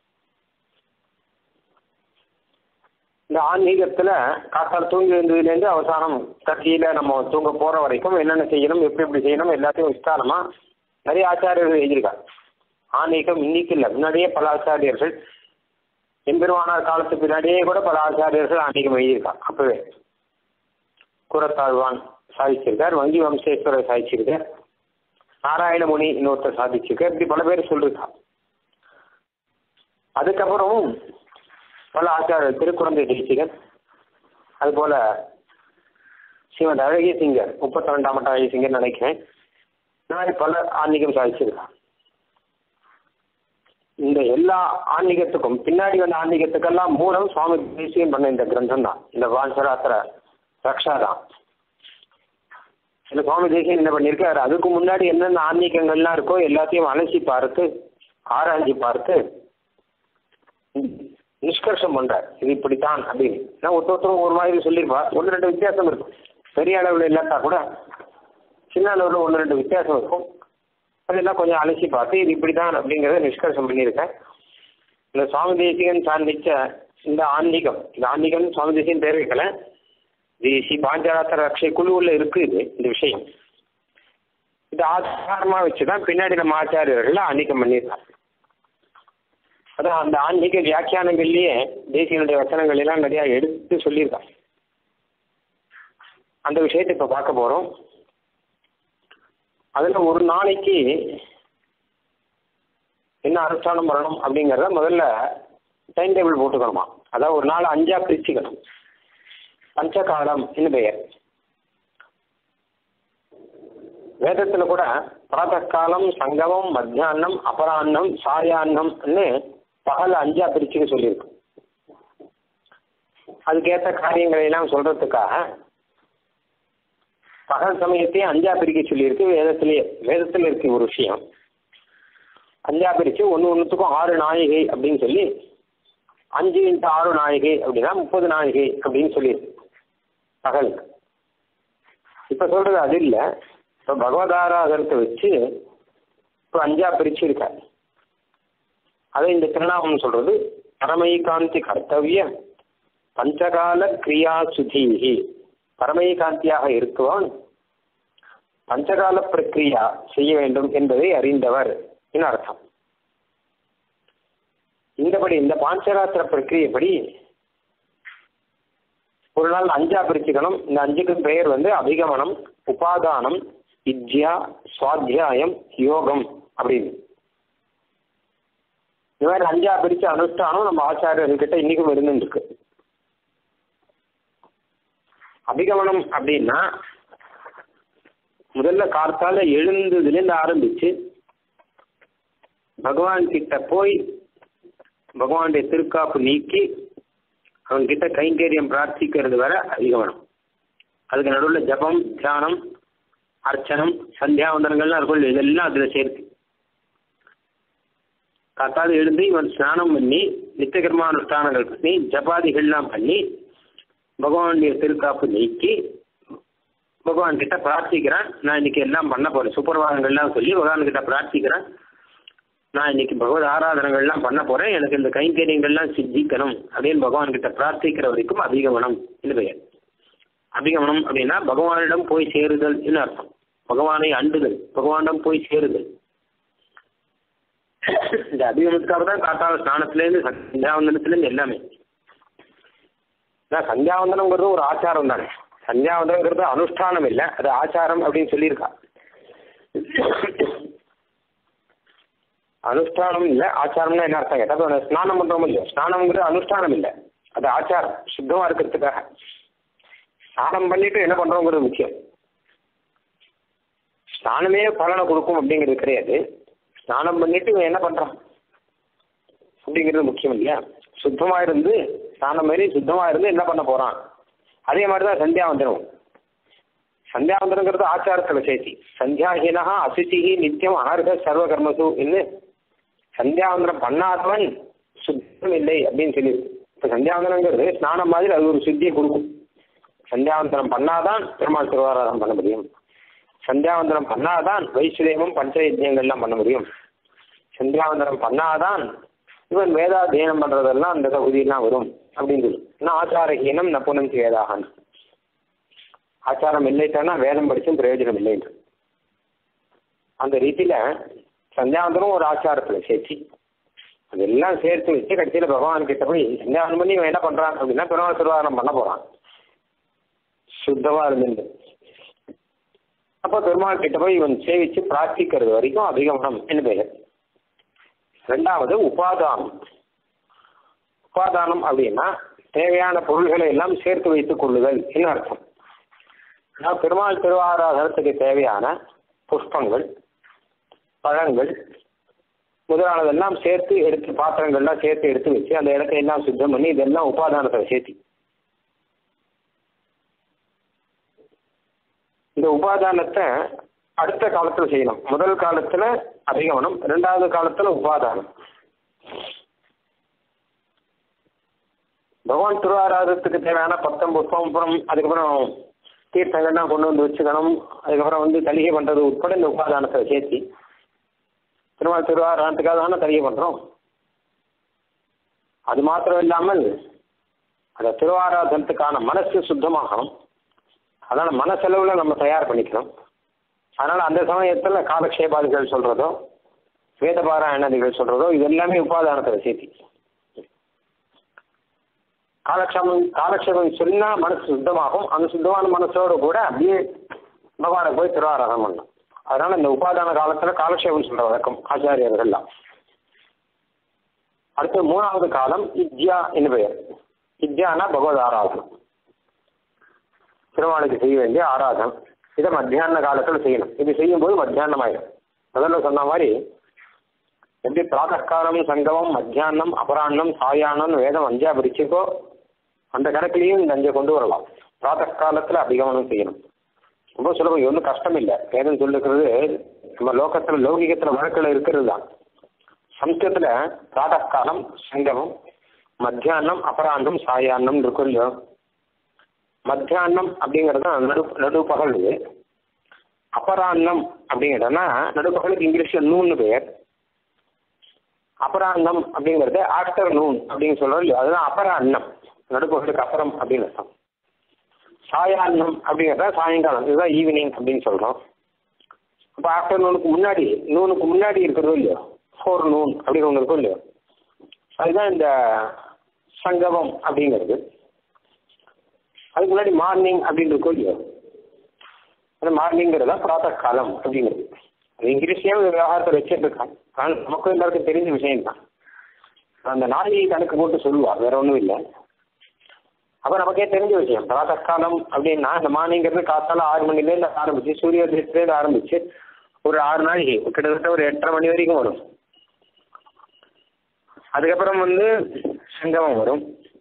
இந்த ஆன்மீகத்துல காத்தால் தூங்கி வந்ததுலேருந்து அவசானம் கட்சியில நம்ம தூங்க போற வரைக்கும் என்னென்ன செய்யணும் எப்படி எப்படி செய்யணும் எல்லாத்தையும் விஸ்தாரமா நிறைய ஆச்சாரியர்கள் எழுதியிருக்காங்க ஆன்மீகம் இன்னைக்கு இல்லை முன்னாடியே பல ஆச்சாரியர்கள் எம்பெருமானார் காலத்துக்கு பின்னாடியே கூட பல ஆச்சாரியர்கள் ஆன்மீகம் எழுதியிருக்காங்க அப்பவே குரத்தாழ்வான் சாதிச்சிருக்கார் வங்கி வம்சேஸ்வரர் சாதிச்சிருக்கார் நாராயணமுனி இன்னொருத்தர் சாதிச்சிருக்கார் இப்படி பல பேர் சொல்லிருக்கா அதுக்கப்புறம் பல ஆச்சாரியர் திருக்குறந்தை தேசிகர் அதுபோல ஸ்ரீமத் அழகிய சிங்கர் முப்பத்தி ரெண்டாம் மட்ட அழகிய சிங்கர் நினைக்கிறேன் இந்த மாதிரி பல ஆன்மீகம் சாதிச்சிருக்கா இந்த எல்லா ஆன்மீகத்துக்கும் பின்னாடி வந்த ஆன்மீகத்துக்கெல்லாம் மூலம் சுவாமி தேசியம் பண்ண இந்த கிரந்தம் தான் இந்த வான்சராத்திர ரக்ஷா தான் இந்த சுவாமி தேசியம் என்ன பண்ணியிருக்காரு அதுக்கு முன்னாடி என்னென்ன ஆன்மீகங்கள்லாம் இருக்கோ எல்லாத்தையும் அலசி பார்த்து ஆராய்ச்சி பார்த்து நிஷ்கர்ஷம் பண்றார் இது இப்படித்தான் அப்படின்னு நான் ஒருத்தரும் ஒரு மாதிரி சொல்லியிருப்பா ஒன்று ரெண்டு வித்தியாசம் இருக்கும் பெரிய அளவில் இல்லாட்டா கூட சின்ன அளவில் ஒன்று ரெண்டு வித்தியாசம் இருக்கும் அதெல்லாம் கொஞ்சம் அலசி பார்த்து இது இப்படிதான் அப்படிங்கிறத நிஷ்கர்ஷம் பண்ணியிருக்கேன் இந்த சுவாமி தேசிகன் சார்ந்திச்ச இந்த ஆன்மீகம் இந்த ஆன்மீகம் சுவாமி தேசியன் பேர் வைக்கல இது ஸ்ரீ பாஞ்சராத்திர ரக்ஷை குழுவில் இருக்கு இது இந்த விஷயம் இது ஆதாரமா வச்சுதான் பின்னாடி நம்ம ஆச்சாரியர்கள் ஆன்மீகம் பண்ணியிருக்காங்க அதான் அந்த ஆன்மீக வியாக்கியானங்கள்லயே தேசியனுடைய வசனங்கள் எல்லாம் நிறைய எடுத்து சொல்லியிருக்காங்க அந்த விஷயத்தை இப்ப பார்க்க போறோம் அதுல ஒரு நாளைக்கு என்ன அனுஷ்டானம் பண்ணணும் அப்படிங்கிறத முதல்ல டைம் டேபிள் போட்டுக்கணுமா அதாவது ஒரு நாள் அஞ்சா பிரிச்சுக்கணும் பஞ்சகாலம் பெயர் வேதத்துல கூட பிராத்தகாலம் சங்கமம் மத்தியானம் அபராண்ணம் சாயான்னம்னு பகல் அஞ்சா பிரிச்சுக்க சொல்லியிருக்கு அதுக்கேற்ற காரியங்களை எல்லாம் சொல்றதுக்காக பகல் சமயத்தையும் அஞ்சா பிரிக்க சொல்லியிருக்கு வேதத்திலேயே வேதத்தில் இருக்கு ஒரு விஷயம் அஞ்சா பிரிச்சு ஒன்று ஒன்றுத்துக்கும் ஆறு நாழிகை அப்படின்னு சொல்லி அஞ்சு இன்ட்டு ஆறு நாழிகை அப்படின்னா முப்பது நாழிகை அப்படின்னு சொல்லியிருக்கு பகல் இப்போ சொல்றது அது இல்லை இப்போ பகவதாராதனத்தை வச்சு இப்போ அஞ்சா பிரிச்சிருக்காரு அதை இந்த திருநாமம் சொல்றது பரமைகாந்தி கர்த்தவிய பஞ்சகால கிரியா சுதீகி பரமைகாந்தியாக இருக்குவான் பஞ்சகால பிரக்கிரியா செய்ய வேண்டும் என்பதை அறிந்தவர் என்று அர்த்தம் இந்தபடி இந்த பாஞ்சராத்திர பிரக்கிரியப்படி ஒரு நாள் அஞ்சா பிரிச்சுக்கணும் இந்த அஞ்சுக்கு பெயர் வந்து அபிகமனம் உபாதானம் வித்யா சுவாத்தியாயம் யோகம் அப்படின்னு இந்த மாதிரி அஞ்சா பிரிச்சு அனுஷ்டானம் நம்ம ஆச்சாரியர்கிட்ட இன்னைக்கும் இருந்துருக்கு அபிகமனம் அப்படின்னா முதல்ல கார்த்தால எழுந்ததுலேருந்து ஆரம்பிச்சு பகவான் கிட்ட போய் பகவானுடைய திருக்காப்பு நீக்கி அவன் கிட்ட கைங்கரியம் பிரார்த்திக்கிறது வர அதிகமனம் அதுக்கு நடுவில் ஜபம் தியானம் அர்ச்சனம் சந்தியாவந்தனங்கள்லாம் இருக்கும் இதெல்லாம் அதில் சேர்த்து காத்தால எழுந்து இவன் ஸ்நானம் பண்ணி நித்தியகர்மானுஷ்டானங்கள் பண்ணி ஜபாதிகள்லாம் பண்ணி பகவானுடைய திருக்காப்பு நீக்கி பகவான் கிட்ட பிரார்த்திக்கிறான் நான் இன்னைக்கு எல்லாம் பண்ண போறேன் சுப்பிரபாதங்கள்லாம் சொல்லி பகவான் கிட்ட பிரார்த்திக்கிறேன் நான் இன்னைக்கு பகவத் ஆராதனைகள்லாம் பண்ண போறேன் எனக்கு இந்த கைங்கரியங்கள்லாம் சித்திக்கணும் அப்படின்னு பகவான் கிட்ட பிரார்த்திக்கிற வரைக்கும் அபிகமனம் என்று பெயர் அபிகமனம் அப்படின்னா பகவானிடம் போய் சேருதல் அர்த்தம் பகவானை அண்டுதல் பகவானிடம் போய் சேருதல் இந்த அபிகமனத்துக்காக தான் காத்தால ஸ்நானத்திலேருந்து சந்தியாவந்தனத்திலேருந்து எல்லாமே சந்தியாவந்தனங்கிறது ஒரு ஆச்சாரம் தானே சந்தியாவந்தனங்கிறது அனுஷ்டானம் இல்லை அது ஆச்சாரம் அப்படின்னு சொல்லியிருக்கா அனுஷ்டானம் இல்லை ஆச்சாரம்னா என்ன அர்த்தம் கேட்டால் ஸ்நானம் பண்ணுறோம் இல்லையோ ஸ்நானம்ங்கிறது அனுஷ்டானம் இல்லை அது ஆச்சாரம் சுத்தமாக இருக்கிறதுக்காக ஸ்நானம் பண்ணிட்டு என்ன பண்ணுறோங்கிறது முக்கியம் ஸ்நானமே பலனை கொடுக்கும் அப்படிங்கிறது கிடையாது ஸ்நானம் பண்ணிட்டு இவன் என்ன பண்ணுறான் அப்படிங்கிறது முக்கியம் இல்லையா சுத்தமாக இருந்து ஸ்நானம் மாதிரி சுத்தமாக இருந்து என்ன பண்ண போகிறான் அதே மாதிரி தான் சந்தியாவந்தனம் சந்தியாவந்தனங்கிறது ஆச்சாரத்தில் சேர்த்தி சந்தியாஹீனா அசுச்சிஹி நித்தியம் அனர்க சர்வ கர்மசு என்று சந்தியாவந்தனம் பண்ணாதவன் சுத்தம் இல்லை அப்படின்னு சொல்லி இப்போ சந்தியாவந்தனங்கிறது ஸ்நானம் மாதிரி அது ஒரு சுத்தியை கொடுக்கும் சந்தியாவந்தனம் பண்ணாதான் பெருமாள் திருவாராதனம் பண்ண முடியும் சந்தியாவந்தனம் பண்ணாதான் வைசுதேவம் பஞ்சயஜ்யங்கள்லாம் பண்ண முடியும் சந்தியாவந்தனம் பண்ணாதான் இவன் வேதாத்தியனம் பண்றதெல்லாம் அந்த தகுதியெல்லாம் வரும் அப்படின்னு சொல்லி நான் ஆச்சாரஹீனம் நப்புனந்தி வேதாகன் ஆச்சாரம் இல்லைட்டானா வேதம் படிச்சும் பிரயோஜனம் இல்லைன்னு அந்த ரீதியில சந்தியாவந்தனம் ஒரு ஆச்சாரத்துல சேர்த்து அதெல்லாம் சேர்த்து வச்சு கடைசியில பகவான் கிட்ட போய் சந்தியாவனம் பண்ணி இவன் என்ன பண்றான் அப்படின்னா பெருமாள் திருவாரணம் பண்ண போறான் சுத்தமா இருந்து அப்போ பெருமாள் கிட்ட போய் இவன் சேவிச்சு பிரார்த்திக்கிறது வரைக்கும் அதிகமனம் என்று பெயர் ரெண்டாவது உபாதானம் உபாதானம் அப்படின்னா தேவையான பொருள்களை எல்லாம் சேர்த்து வைத்துக் கொள்ளுதல் என்ன அர்த்தம் நான் பெருமாள் திருவாராதனத்துக்கு தேவையான புஷ்பங்கள் பழங்கள் முதலானதெல்லாம் சேர்த்து எடுத்து பாத்திரங்கள்லாம் சேர்த்து எடுத்து வச்சு அந்த இடத்தை எல்லாம் சுத்தம் பண்ணி இதெல்லாம் உபாதானத்தை சேர்த்தி இந்த உபாதானத்தை அடுத்த காலத்துல செய்யணும் முதல் காலத்துல அபிகமனம் ரெண்டாவது காலத்துல உபாதானம் பகவான் திருவாராதத்துக்கு தேவையான பத்தம் புஷ்பம் அப்புறம் அதுக்கப்புறம் தீர்த்தங்கள்லாம் கொண்டு வந்து வச்சுக்கணும் அதுக்கப்புறம் வந்து தலிகை பண்றது உட்பட இந்த உபாதானத்தை சேர்த்தி திருமால் திருவாராதத்துக்காக தானே தலிகை பண்றோம் அது மாத்திரம் இல்லாமல் அந்த திருவாராதனத்துக்கான மனசு சுத்தமாகணும் அதனால மனசெலவுல நம்ம தயார் பண்ணிக்கணும் அதனால அந்த சமயத்துல காலக்ஷேபாதிகள் சொல்றதோ வேதபாராயணதிகள் சொல்றதோ இது எல்லாமே உபாதானத்தில் சேர்த்தி காலக்ஷேபம் காலக்ஷேபம் சொன்னா மனசு சுத்தமாகும் அந்த சுத்தமான மனசோடு கூட அப்படியே பகவானை போய் திருவாராதனம் பண்ணலாம் அதனால இந்த உபாதான காலத்துல காலக்ஷேபம் சொல்ற வழக்கம் ஆச்சாரியர்கள்லாம் அடுத்து மூணாவது காலம் இஜ்யா என்று பெயர் இஜ்யானா பகவத் ஆராதனம் திருமாலுக்கு செய்ய வேண்டிய ஆராதனம் இதை மத்தியான காலத்தில் செய்யணும் இது செய்யும்போது மத்தியானம் ஆயிடும் முதல்ல சொன்ன மாதிரி எப்படி பிராத்தகாலம் சங்கமம் மத்தியானம் அபராண்ணம் சாயானம் வேதம் அஞ்சா பிரிச்சுக்கோ அந்த கணக்குலையும் இந்த அஞ்சை கொண்டு வரலாம் பிராத்தகாலத்தில் அதிகமானம் செய்யணும் ரொம்ப சுலபம் இது ஒன்றும் கஷ்டம் இல்லை வேதம் சொல்லிருக்கிறது நம்ம லோகத்தில் லௌகிகத்தில் வழக்கில் இருக்கிறது தான் சம்ஸ்கிருத்தில் பிராத்தகாலம் சங்கமம் மத்தியானம் அபராண்டம் சாயான்னம் இருக்கும் இல்லையோ மத்தியானம் அப்படிங்கிறது தான் நடு நடுப்பகல் இது அபராண்ணம் அப்படிங்கிறதுனா நடுப்பகலுக்கு இங்கிலீஷில் நூன்னு பெயர் அபராண்ணம் அப்படிங்கிறது ஆஃப்டர் நூன் அப்படின்னு சொல்றோம் இல்லையா அதுதான் அபராண்ணம் நடுப்பகலுக்கு அப்புறம் அப்படின்னு அர்த்தம் சாயான்னம் அப்படிங்கிறத சாயங்காலம் இதுதான் ஈவினிங் அப்படின்னு சொல்றோம் அப்போ ஆஃப்டர்நூனுக்கு முன்னாடி நூனுக்கு முன்னாடி இருக்கிறதோ இல்லையோ ஃபோர் நூன் அப்படின்னு ஒன்று இருக்கும் இல்லையோ அதுதான் இந்த சங்கமம் அப்படிங்கிறது அதுக்கு முன்னாடி மார்னிங் அப்படின்னு இருக்கும் இல்லையோ அந்த மார்னிங்கிறதா பிராத்த காலம் அப்படிங்கிறது அது இங்கிலீஷ்லேயே விவகாரத்தில் வச்சுட்டு இருக்காங்க ஆனால் நமக்கும் எல்லாருக்கும் தெரிஞ்ச விஷயம் தான் அந்த நாளிகை கணக்கு போட்டு சொல்லுவா வேற ஒன்றும் இல்லை அப்போ நமக்கே தெரிஞ்ச விஷயம் பிராத்த காலம் அப்படின்னா இந்த மார்னிங்கிறது காத்தால ஆறு மணிலேருந்து ஆரம்பிச்சு சூரியோதயத்துலேருந்து ஆரம்பிச்சு ஒரு ஆறு நாளைக்கு கிட்டத்தட்ட ஒரு எட்டரை மணி வரைக்கும் வரும் அதுக்கப்புறம் வந்து சங்கமம் வரும்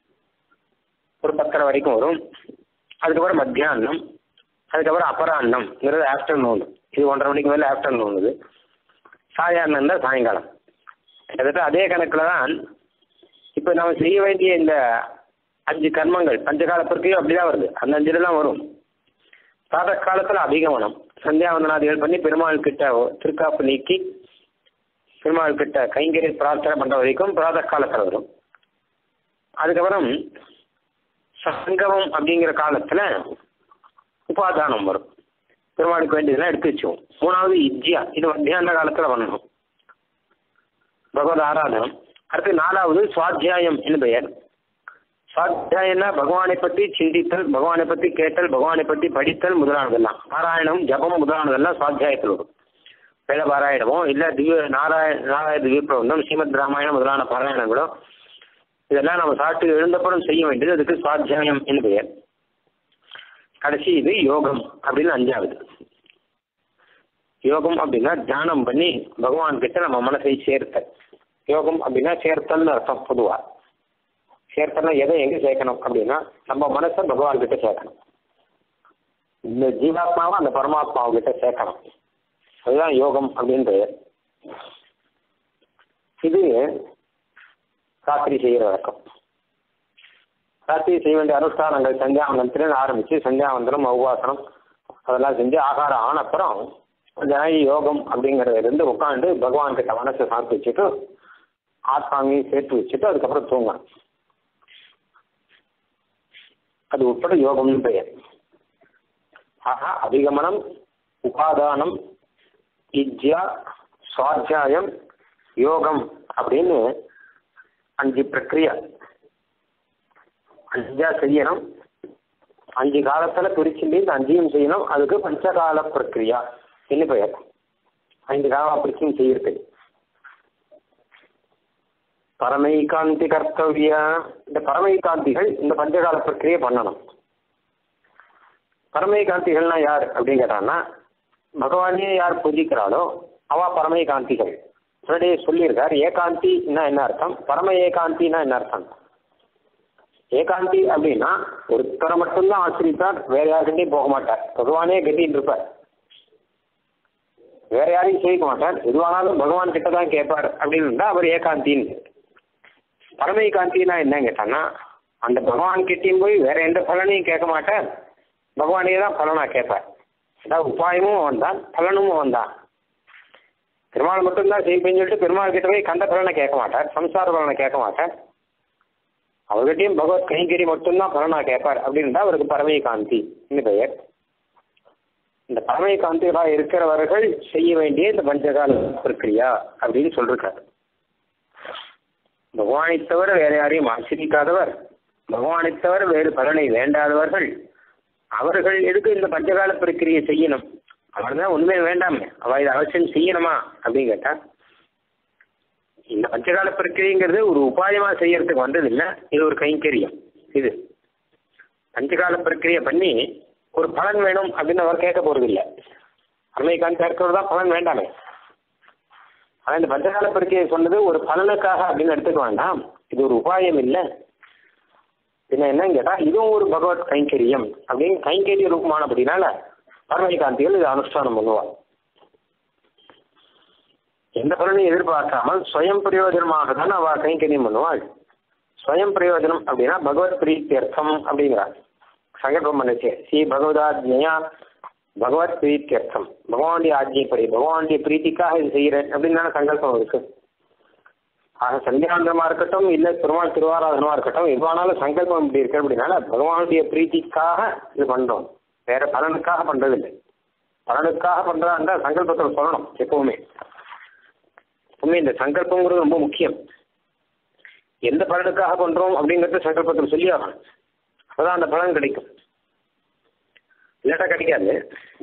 ஒரு பத்தரை வரைக்கும் வரும் அதுக்கப்புறம் மத்தியானம் அதுக்கப்புறம் அபராண்ணம்ங்கிறது ஆஃப்டர்நூன் இது ஒன்றரை மணிக்கு மேலே ஆஃப்டர்நூன் இது சாயாண்ணம் தான் சாயங்காலம் கிட்டத்தட்ட அதே கணக்கில் தான் இப்போ நம்ம செய்ய வேண்டிய இந்த அஞ்சு கர்மங்கள் பஞ்சகால பிறக்கையும் அப்படிதான் வருது அந்த அஞ்சுல தான் வரும் பிராத காலத்தில் அதிகமனம் சந்தியாவந்தனாதிகள் பண்ணி பெருமாள் கிட்ட திருக்காப்பு நீக்கி பெருமாள் கிட்ட கைங்கறி பிரார்த்தனை பண்ற வரைக்கும் பிராத காலத்தில் வரும் அதுக்கப்புறம் சங்கமம் அப்படிங்கிற காலத்துல உபாதானம் வரும் பெருமாளுக்கு வேண்டியதெல்லாம் எடுத்து வச்சுவோம் மூணாவது இஜ்யா இது மத்தியான காலத்துல பண்ணணும் பகவத் ஆராதனம் அடுத்து நாலாவது சுவாத்தியாயம் என்று பெயர் சுவாத்தியாயம்னா பகவானை பற்றி சிந்தித்தல் பகவானை பற்றி கேட்டல் பகவானை பற்றி படித்தல் முதலானதெல்லாம் பாராயணம் ஜபம் முதலானதெல்லாம் சுவாத்தியாயத்தில் வரும் வேத பாராயணமோ இல்லை திவ்ய நாராயண நாராயண திவ்ய பிரபந்தம் ஸ்ரீமத் ராமாயணம் முதலான பாராயணங்களோ இதெல்லாம் நம்ம சாப்பிட்டு எழுந்தப்புறம் செய்ய வேண்டியது அதுக்கு சுவாத்தியாயம் என்று பெயர் கடைசி இது யோகம் அப்படின்னு அஞ்சாவது யோகம் அப்படின்னா தியானம் பண்ணி பகவான் கிட்ட நம்ம மனசை சேர்த்தல் யோகம் அப்படின்னா சேர்த்தல்னு அர்த்தம் பொதுவா சேர்த்தல்னா எதை எங்க சேர்க்கணும் அப்படின்னா நம்ம மனசை பகவான் கிட்ட சேர்க்கணும் இந்த ஜீவாத்மாவை அந்த பரமாத்மாவை கிட்ட சேர்க்கணும் அதுதான் யோகம் அப்படின்னு பெயர் இது ராத்திரி செய்கிற வழக்கம் ராத்திரி செய்ய வேண்டிய அனுஷ்டானங்கள் சந்தியாவந்தனத்திலேருந்து ஆரம்பிச்சு சந்தியாவந்தனம் உபவாசனம் அதெல்லாம் செஞ்சு ஆகாரம் ஆன அப்புறம் ஜனகி யோகம் அப்படிங்கிறத இருந்து உட்காந்து பகவான் கிட்ட மனசை சாப்பிட்டு வச்சுட்டு ஆத்மாவையும் சேர்த்து வச்சுட்டு அதுக்கப்புறம் தூங்கணும் அது உட்பட யோகம்னு பெயர் ஆக அதிகமனம் உபாதானம் இஜ்யா சுவாத்தியாயம் யோகம் அப்படின்னு அஞ்சு பிரக்ரியா அஞ்சா செய்யணும் அஞ்சு காலத்துல பிரிச்சுட்டு இந்த அஞ்சையும் செய்யணும் அதுக்கு பஞ்சகால பிரக்ரியா என்ன பெயர் ஐந்து காலம் பிரிச்சும் செய்யிருக்கு பரமைகாந்தி கர்த்தவிய இந்த பரமைகாந்திகள் இந்த பஞ்சகால பிரக்கிரியை பண்ணணும் பரமைகாந்திகள்னா யார் அப்படின்னு கேட்டான்னா பகவானே யார் பூஜிக்கிறாளோ அவ பரமைகாந்திகள் முன்னாடியே சொல்லியிருக்கார் ஏகாந்தின்னா என்ன அர்த்தம் பரம ஏகாந்தினா என்ன அர்த்தம் ஏகாந்தி அப்படின்னா ஒருத்தரை மட்டும்தான் ஆசிரித்தார் வேற யாருக்கிட்டையும் போக மாட்டார் பகவானே கட்டின்னு இருப்பார் வேற யாரையும் செய்ய மாட்டார் எதுவானாலும் பகவான் கிட்ட தான் கேட்பார் அப்படின்னு அவர் ஏகாந்தின்னு பரமேகாந்தினா என்னன்னு கேட்டான்னா அந்த பகவான் கிட்டேயும் போய் வேற எந்த பலனையும் கேட்க மாட்டார் பகவானே தான் பலனா கேட்பார் அதாவது உபாயமும் அவன் தான் பலனும் அவன் தான் பெருமாள் மட்டும்தான் செய்ப்பேன்னு சொல்லிட்டு பெருமாள் கிட்ட போய் கண்ட பலனை கேட்க மாட்டார் சம்சார பலனை கேட்க மாட்டார் அவர்கிட்டயும் பகவத் கைங்கரி மட்டும்தான் பலனா கேட்பார் அப்படின்னு அவருக்கு பரமேகாந்தி பெயர் இந்த பரமேகாந்திகளாக இருக்கிறவர்கள் செய்ய வேண்டிய இந்த பஞ்சகால பிரக்கிரியா அப்படின்னு சொல்லிருக்காரு பகவானை தவிர வேற யாரையும் ஆசிரிக்காதவர் பகவானை தவிர வேறு பலனை வேண்டாதவர்கள் அவர்கள் எதுக்கு இந்த பஞ்சகால பிரக்கிரியை செய்யணும் அவர்தான் உண்மை வேண்டாமே அவ இதை அவசியம் செய்யணுமா அப்படின்னு கேட்டா இந்த பஞ்சகால பிரக்கிரிங்கிறது ஒரு உபாயமா செய்யறதுக்கு வந்தது இல்ல இது ஒரு கைங்கரியம் இது பஞ்சகால பிரக்கிரியை பண்ணி ஒரு பலன் வேணும் அப்படின்னு அவர் கேட்க போறது இல்ல அன்னைக்கான் இருக்கிறது தான் பலன் வேண்டாமே ஆனா இந்த பஞ்சகால பிரக்கிரியை சொன்னது ஒரு பலனுக்காக அப்படின்னு எடுத்துக்க வேண்டாம் இது ஒரு உபாயம் இல்ல பின்ன என்னன்னு கேட்டா இதுவும் ஒரு பகவத் கைங்கரியம் அப்படின்னு கைங்கரிய ரூபமானபடினால பரமகாந்திகள் இதை அனுஷ்டானம் பண்ணுவார் எந்த பலனையும் எதிர்பார்க்காமல் சுயம் பிரயோஜனமாக தான் அவ கைங்கரியம் பண்ணுவாள் சுயம் பிரயோஜனம் அப்படின்னா பகவத் பிரீத்தியர்த்தம் அப்படிங்கிறார் சங்கல்பம் பண்ணுச்சு ஸ்ரீ பகவதாஜ்யா பகவத் பிரீத்தியர்த்தம் பகவானுடைய ஆஜ்யப்படி பகவானுடைய பிரீத்திக்காக இது செய்யறேன் அப்படின்னு சங்கல்பம் இருக்கு ஆக சந்தியாந்தமா இருக்கட்டும் இல்ல திருமால் திருவாராதனமா இருக்கட்டும் எதுவானாலும் சங்கல்பம் இப்படி இருக்கு அப்படின்னால பகவானுடைய பிரீத்திக்காக இது பண்றோம் வேற பலனுக்காக பண்றது இல்லை பலனுக்காக பண்றதா இருந்தா சங்கல்பத்தில் சொல்லணும் எப்பவுமே உண்மை இந்த சங்கல்பங்கிறது ரொம்ப முக்கியம் எந்த பலனுக்காக பண்றோம் அப்படிங்கறத சங்கல்பத்தில் சொல்லி ஆகணும் அப்பதான் அந்த பலன் கிடைக்கும் இல்லாட்டா கிடைக்காது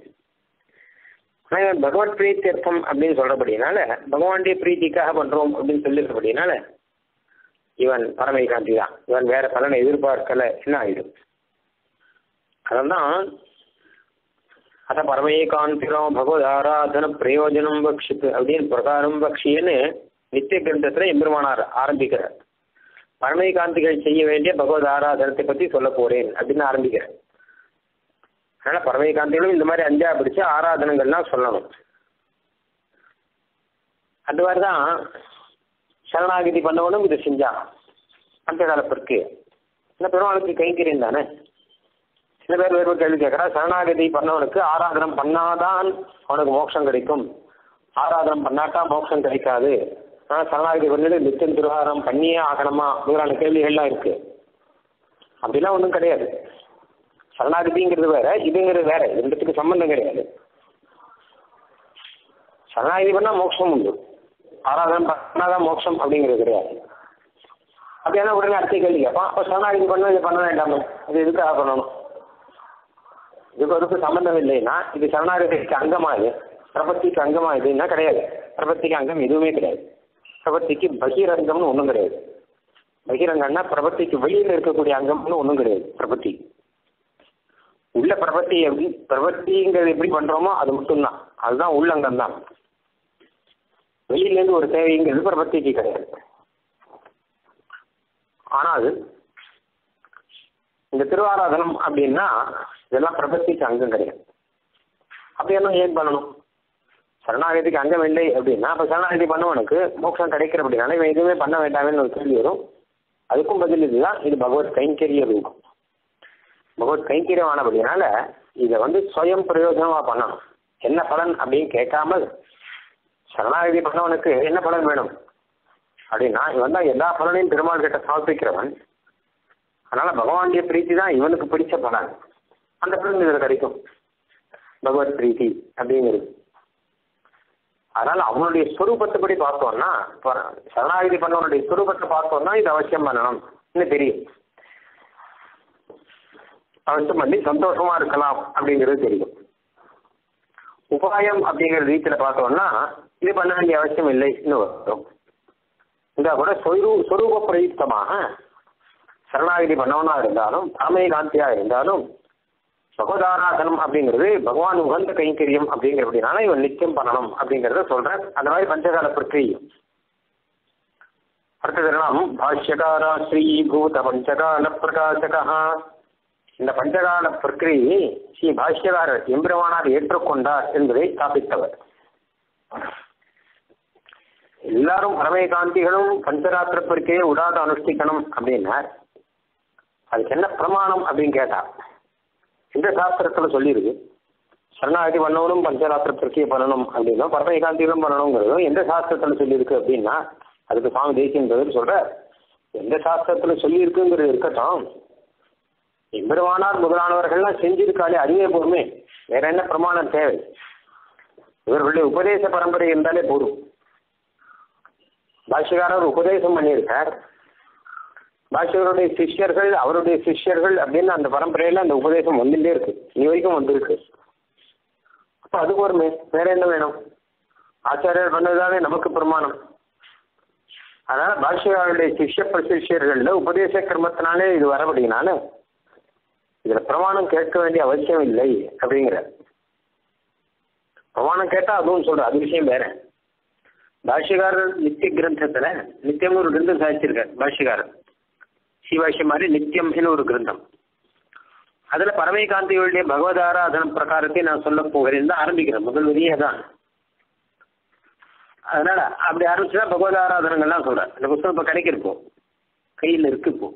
ஆனா இவன் பகவத் பிரீத்தியர்த்தம் அப்படின்னு சொல்றபடினால பகவானுடைய பிரீத்திக்காக பண்றோம் அப்படின்னு சொல்லிருக்கபடினால இவன் பரமைகாந்தி தான் இவன் வேற பலனை எதிர்பார்க்கல என்ன ஆயிடும் அதெல்லாம் அத பரமேகாந்திரம் பகவத் ஆராதன பிரயோஜனம் பக்ஷித்து அப்படின்னு பிரகாரம் பக்ஷின்னு நித்திய கிரந்தத்துல எம்பெருமானார் ஆரம்பிக்கிறார் பரமேகாந்திகள் செய்ய வேண்டிய பகவத் ஆராதனத்தை பத்தி சொல்ல போறேன் அப்படின்னு ஆரம்பிக்கிறேன் அதனால பரமேகாந்திகளும் இந்த மாதிரி அஞ்சா பிடிச்சு ஆராதனங்கள்லாம் சொல்லணும் அது மாதிரிதான் சரணாகிதி பண்ணவனும் இதை செஞ்சான் அந்த காலத்திற்கு இந்த பெருமாளுக்கு கைங்கரியம் தானே சில பேர் வேறு கேள்வி கேட்கறா சரணாகதி பண்ணவனுக்கு ஆராதனம் பண்ணாதான் அவனுக்கு மோட்சம் கிடைக்கும் ஆராதனம் பண்ணாட்டா மோட்சம் கிடைக்காது ஆனால் சரணாகதி பண்ணிட்டு நித்தியம் திருவாரம் பண்ணியே ஆகணுமா அப்படிங்கிற கேள்விகள்லாம் இருக்கு அப்படிலாம் ஒன்றும் கிடையாது சரணாகதிங்கிறது வேற இதுங்கிறது வேற ரெண்டுத்துக்கு சம்பந்தம் கிடையாது சரணாகதி பண்ணா மோட்சம் உண்டு ஆராதனம் பண்ணாதான் மோட்சம் அப்படிங்கிறது கிடையாது அப்படின்னா உடனே அடுத்த கேள்வி கேட்பான் அப்போ சரணாகதி பண்ண இது பண்ண வேண்டாமே அது எதுக்காக பண்ணணும் இதுக்கு அதுக்கு சம்பந்தம் இல்லைன்னா இது சரணாகதிக்கு அங்கமா இது பிரபத்திக்கு அங்கமா இதுன்னா கிடையாது பிரபத்திக்கு அங்கம் எதுவுமே கிடையாது பிரபத்திக்கு பகிரங்கம்னு ஒன்றும் கிடையாது பகிரங்கம்னா பிரபத்திக்கு வெளியில இருக்கக்கூடிய அங்கம்னு ஒன்றும் கிடையாது பிரபத்தி உள்ள பிரபத்தி எப்படி பிரபத்திங்கிறது எப்படி பண்றோமோ அது மட்டும்தான் அதுதான் உள்ளங்கம் தான் வெளியிலேருந்து ஒரு தேவைங்கிறது பிரபத்திக்கு கிடையாது ஆனால் இந்த திருவாராதனம் அப்படின்னா இதெல்லாம் பிரபத்திக்கு அங்கம் கிடையாது அப்படியெல்லாம் ஏன் பண்ணணும் சரணாகதிக்கு அங்கம் இல்லை அப்படின்னா அப்போ சரணாகதி பண்ணவனுக்கு மோட்சம் கிடைக்கிற அப்படின்னால இவன் எதுவுமே பண்ண வேண்டாமேன்னு ஒரு கேள்வி வரும் அதுக்கும் பதில் இதுதான் இது பகவத் கைங்கரிய ரூபம் பகவத் கைங்கரியம் ஆனபடினால இதை வந்து சுயம் பிரயோஜனமா பண்ணணும் என்ன பலன் அப்படின்னு கேட்காமல் சரணாகதி பண்ணவனுக்கு என்ன பலன் வேணும் அப்படின்னா இவன் தான் எல்லா பலனையும் பெருமாள் கிட்ட சமர்ப்பிக்கிறவன் அதனால பகவானுடைய பிரீத்தி தான் இவனுக்கு பிடிச்ச பலன் அந்த பலன் இதில் கிடைக்கும் பகவத் பிரீத்தி அப்படிங்கிறது அதனால அவனுடைய ஸ்வரூபத்தைப்படி பார்த்தோம்னா சரணாகதி பண்ணவனுடைய ஸ்வரூபத்தை பார்த்தோம்னா இது அவசியம் பண்ணணும் இன்னும் தெரியும் அவசியம் பண்ணி சந்தோஷமா இருக்கலாம் அப்படிங்கிறது தெரியும் உபாயம் அப்படிங்கிற ரீதியில பார்த்தோம்னா இது பண்ண வேண்டிய அவசியம் இல்லைன்னு வரும் இந்த கூட சொரு சொரூப பிரயுக்தமாக சரணாகதி பண்ணவனா இருந்தாலும் பரமேகாந்தியா இருந்தாலும் பகவதாராதனம் அப்படிங்கிறது பகவான் உகந்த கைங்கரியம் அப்படிங்கிறபடினால இவன் நித்தியம் பண்ணணும் அப்படிங்கிறத சொல்றேன் அந்த மாதிரி பஞ்சகால பிரக்கிரியம் அடுத்தது நாம் பாஷ்யகாரா ஸ்ரீ பூத பஞ்சகால பிரகாசகா இந்த பஞ்சகால பிரக்கிரியை ஸ்ரீ பாஷ்யகாரர் எம்பிரமானார் ஏற்றுக்கொண்டார் என்பதை ஸ்தாபித்தவர் எல்லாரும் பரமேகாந்திகளும் பஞ்சராத்திர பிரக்கிரியை விடாத அனுஷ்டிக்கணும் அப்படின்னார் அதுக்கு என்ன பிரமாணம் அப்படின்னு கேட்டா இந்த சாஸ்திரத்துல சொல்லியிருக்கு சரணாகதி பண்ணவனும் பஞ்சராத்திர பிரக்கியை பண்ணணும் அப்படின்னும் பரமேகாந்திகளும் பண்ணணுங்கிறதும் எந்த சாஸ்திரத்துல சொல்லியிருக்கு அப்படின்னா அதுக்கு சுவாமி தேசியன்றது சொல்ற எந்த சாஸ்திரத்துல சொல்லியிருக்குங்கிறது இருக்கட்டும் எம்பெருமானார் முதலானவர்கள்லாம் செஞ்சிருக்காளே அதுவே போதுமே வேற என்ன பிரமாணம் தேவை இவர்களுடைய உபதேச பரம்பரை இருந்தாலே போதும் பாஷ்யக்காரர் உபதேசம் பண்ணியிருக்கார் பாஷ்யவருடைய சிஷ்யர்கள் அவருடைய சிஷ்யர்கள் அப்படின்னு அந்த பரம்பரையில அந்த உபதேசம் வந்துட்டே இருக்கு இனி வரைக்கும் வந்திருக்கு அப்ப அது போருமே வேற என்ன வேணும் ஆச்சாரியர் பண்ணதுதானே நமக்கு பிரமாணம் அதனால பாஷ்யகாருடைய சிஷ்ய பிரசிஷ்யர்கள்ல உபதேச கிரமத்தினாலே இது வரபடினால இதுல பிரமாணம் கேட்க வேண்டிய அவசியம் இல்லை அப்படிங்கிற பிரமாணம் கேட்டா அதுவும் சொல்ற அது விஷயம் வேற பாஷ்யகாரர் நித்திய கிரந்தத்துல நித்தியம் ஒரு கிரந்தம் சாதிச்சிருக்கார் பாஷ்யகாரர் சிவாஷ்யம் மாதிரி நித்தியம்னு ஒரு கிரந்தம் அதுல பரமைகாந்திகளுடைய பகவத் ஆராதன பிரகாரத்தை நான் சொல்ல போகிறேன் தான் ஆரம்பிக்கிறேன் முதல் வரியே தான் அதனால அப்படி ஆரம்பிச்சுன்னா பகவத் ஆராதனங்கள்லாம் சொல்றேன் இந்த புத்தகம் இப்போ கிடைக்கிறப்போ கையில் இருக்கு இப்போ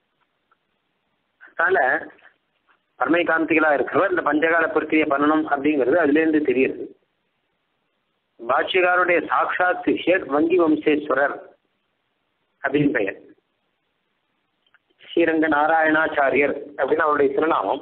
அதனால பரமைகாந்திகளா இருக்கிறவர் இந்த பஞ்சகால பிரக்கிரியை பண்ணணும் அப்படிங்கிறது அதுலேருந்து தெரியுது பாஷ்யகாருடைய சாட்சாத் சிஷ்யர் வங்கி வம்சேஸ்வரர் அப்படின்னு பெயர் ஸ்ரீரங்க நாராயணாச்சாரியர் அப்படின்னு அவருடைய திருநாமம்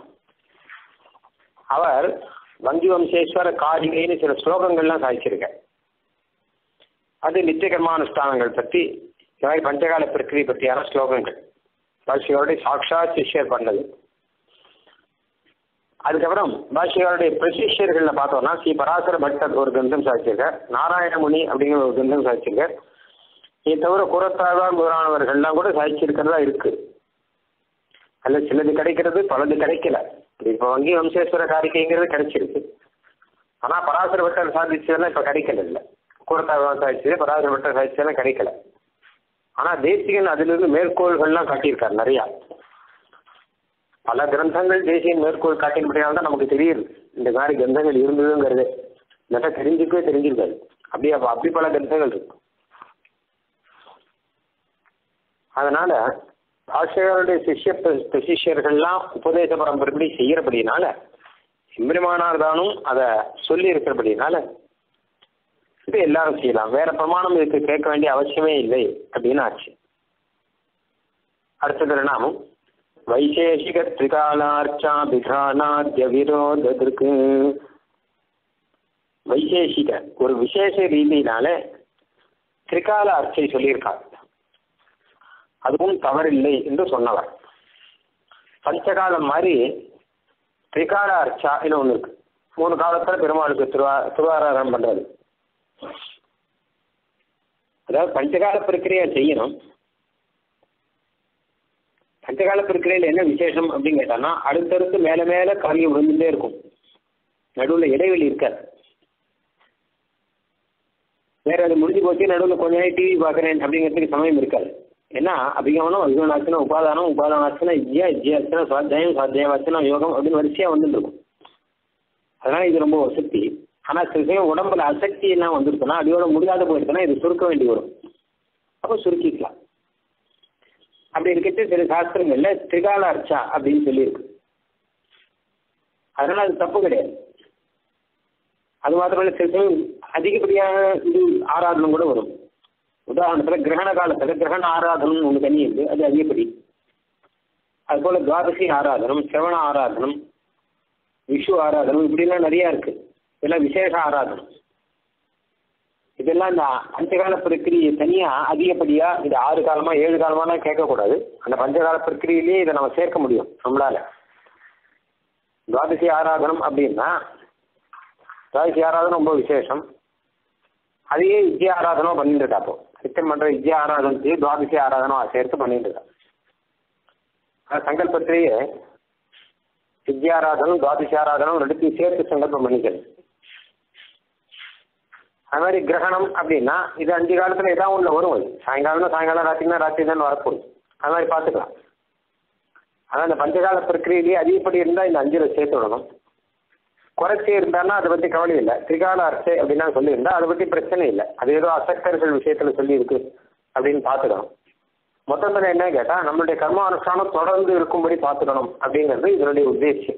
அவர் வங்கி வம்சேஸ்வர காரிகைன்னு சில ஸ்லோகங்கள்லாம் சாதிச்சிருக்கார் அது நித்திய கர்மானுஷ்டானங்கள் பற்றி இந்த மாதிரி பஞ்சகால பிரக்கிரியை பற்றியான ஸ்லோகங்கள் பாஷ்யகாருடைய சாட்சாத் சிஷ்யர் பண்ணது அதுக்கப்புறம் பாஷ்யகாருடைய பிரசிஷ்யர்கள்ல பார்த்தோம்னா ஸ்ரீ பராசர பட்டர் ஒரு கிரந்தம் சாதிச்சிருக்கார் நாராயணமுனி அப்படிங்கிற ஒரு கிரந்தம் சாதிச்சிருக்கார் இதை தவிர குரத்தாழ்வார் முதலானவர்கள்லாம் கூட சாதிச்சிருக்கிறதா இருக்கு அதுல சிலது கிடைக்கிறது பலது கிடைக்கல இப்போ வங்கி வம்சேஸ்வர காரிக்கைங்கிறது கிடைச்சிருக்கு ஆனா பராசர பட்டர் சாதிச்சதெல்லாம் இப்ப கிடைக்கல இல்ல கூரத்தாழ்வார் சாதிச்சது பராசர பட்டர் சாதிச்சதெல்லாம் கிடைக்கல ஆனா தேசிகன் அதுல இருந்து மேற்கோள்கள்லாம் காட்டியிருக்காரு நிறையா பல கிரந்தங்கள் தேசிய மேற்கோள் காட்டினபடியால் தான் நமக்கு தெரியுது இந்த மாதிரி கிரந்தங்கள் இருந்ததுங்கிறது நல்லா தெரிஞ்சுக்கவே தெரிஞ்சிருக்காது அப்படி அப்ப அப்படி பல கிரந்தங்கள் இருக்கு அதனால பாஷைகளுடைய சிஷ்ய சிஷ்யர்கள்லாம் உபதேச பரம்பரைப்படி செய்யறபடினால சிம்பரிமானார் தானும் அதை சொல்லி இருக்கிறபடினால இது எல்லாரும் செய்யலாம் வேற பிரமாணம் இதுக்கு கேட்க வேண்டிய அவசியமே இல்லை அப்படின்னு ஆச்சு அடுத்தது நாமும் வைசேஷிக திரிகாலார்ச்சா விதானாத்ய விரோதத்திற்கு வைசேஷிக ஒரு விசேஷ ரீதியினால திரிகால அர்ச்சை சொல்லியிருக்கார் அதுவும் தவறில்லை என்று சொன்னவர் பஞ்சகாலம் மாதிரி திரிகால அர்ச்சா இன்னும் ஒன்று இருக்கு மூணு காலத்துல பெருமாளுக்கு திருவா திருவாராதனம் பண்றது அதாவது பஞ்சகால பிரக்கிரியா செய்யணும் பஞ்சகால பிரக்கிரையில் என்ன விசேஷம் அப்படின்னு கேட்டான்னா அடுத்தடுத்து மேல மேல காரியம் விழுந்துட்டே இருக்கும் நடுவில் இடைவெளி இருக்காது வேற அது முடிஞ்சு போச்சு நடுவில் கொஞ்ச நேரம் டிவி பார்க்குறேன் அப்படிங்கிறதுக்கு சமயம் இருக்காது ஏன்னா அபிகமனம் அபிகமனாச்சுனா உபாதானம் உபாதானாச்சுனா இஜ்யா இஜ்யாச்சுனா சுவாத்தியாயம் சுவாத்தியாயாச்சுனா யோகம் அப்படின்னு வரிசையா வந்துட்டு இருக்கும் அதனால இது ரொம்ப சக்தி ஆனா சில சமயம் உடம்புல அசக்தி எல்லாம் வந்துருச்சுன்னா அடியோட முடியாத போயிருச்சுன்னா இது சுருக்க வேண்டி வரும் அப்போ சுருக்கிக்கலாம் அப்படி இருக்கிறது சில சாஸ்திரங்கள்ல திரிகால அர்ச்சா அப்படின்னு சொல்லியிருக்கு அதனால அது தப்பு கிடையாது அது மாத்திரமல்ல சில சமயம் அதிகப்படியான இது ஆராதனம் கூட வரும் உதாரணத்துல கிரகண காலத்துல கிரகண ஆராதனம் ஒன்று தனி இருக்கு அது அதிகப்படி அது போல துவாதசி ஆராதனம் சிரவண ஆராதனம் விஷு ஆராதனம் இப்படிலாம் நிறைய இருக்கு இதெல்லாம் விசேஷ ஆராதனம் இதெல்லாம் இந்த பஞ்சகால பிரக்கிரியை தனியா அதிகப்படியா இது ஆறு காலமா ஏழு காலமாலாம் கேட்கக்கூடாது அந்த பஞ்சகால பிரக்கிரியிலேயே இதை நம்ம சேர்க்க முடியும் நம்மளால துவாதசி ஆராதனம் அப்படின்னா துவாதசி ஆராதனம் ரொம்ப விசேஷம் அதையே வித்யா ஆராதனம் பண்ணிட்டு இருக்கா அப்போ நித்தியம் பண்ற வித்யா ஆராதனத்தையும் துவாதசி ஆராதனம் சேர்த்து பண்ணிட்டு இருக்கா அது சங்கல்பத்திலேயே வித்யாராதனம் துவாதசி ஆராதனம் ரெண்டுத்தையும் சேர்த்து சங்கல்பம் பண்ணிக்கிறது அது மாதிரி கிரகணம் அப்படின்னா இது அஞ்சு காலத்துல ஏதாவது ஒன்று வரும் அது சாயங்காலம் சாயங்காலம் ராத்திரினா ராத்திரி தான் வரப்போகுது அது மாதிரி பார்த்துக்கலாம் ஆனால் இந்த பஞ்சகால பிரக்கிரியிலேயே அதிகப்படி இருந்தால் இந்த அஞ்சுல சேர்த்து விடணும் குறைச்சி இருந்தான்னா அதை பற்றி கவலை இல்லை திரிகால அர்ச்சை அப்படின்னா சொல்லியிருந்தா அதை பற்றி பிரச்சனை இல்லை அது ஏதோ அசக்தர்கள் விஷயத்தில் சொல்லியிருக்கு அப்படின்னு பார்த்துக்கணும் மொத்தத்தில் என்ன கேட்டால் நம்மளுடைய கர்ம அனுஷ்டானம் தொடர்ந்து இருக்கும்படி பார்த்துக்கணும் அப்படிங்கிறது இதனுடைய உத்தேசியம்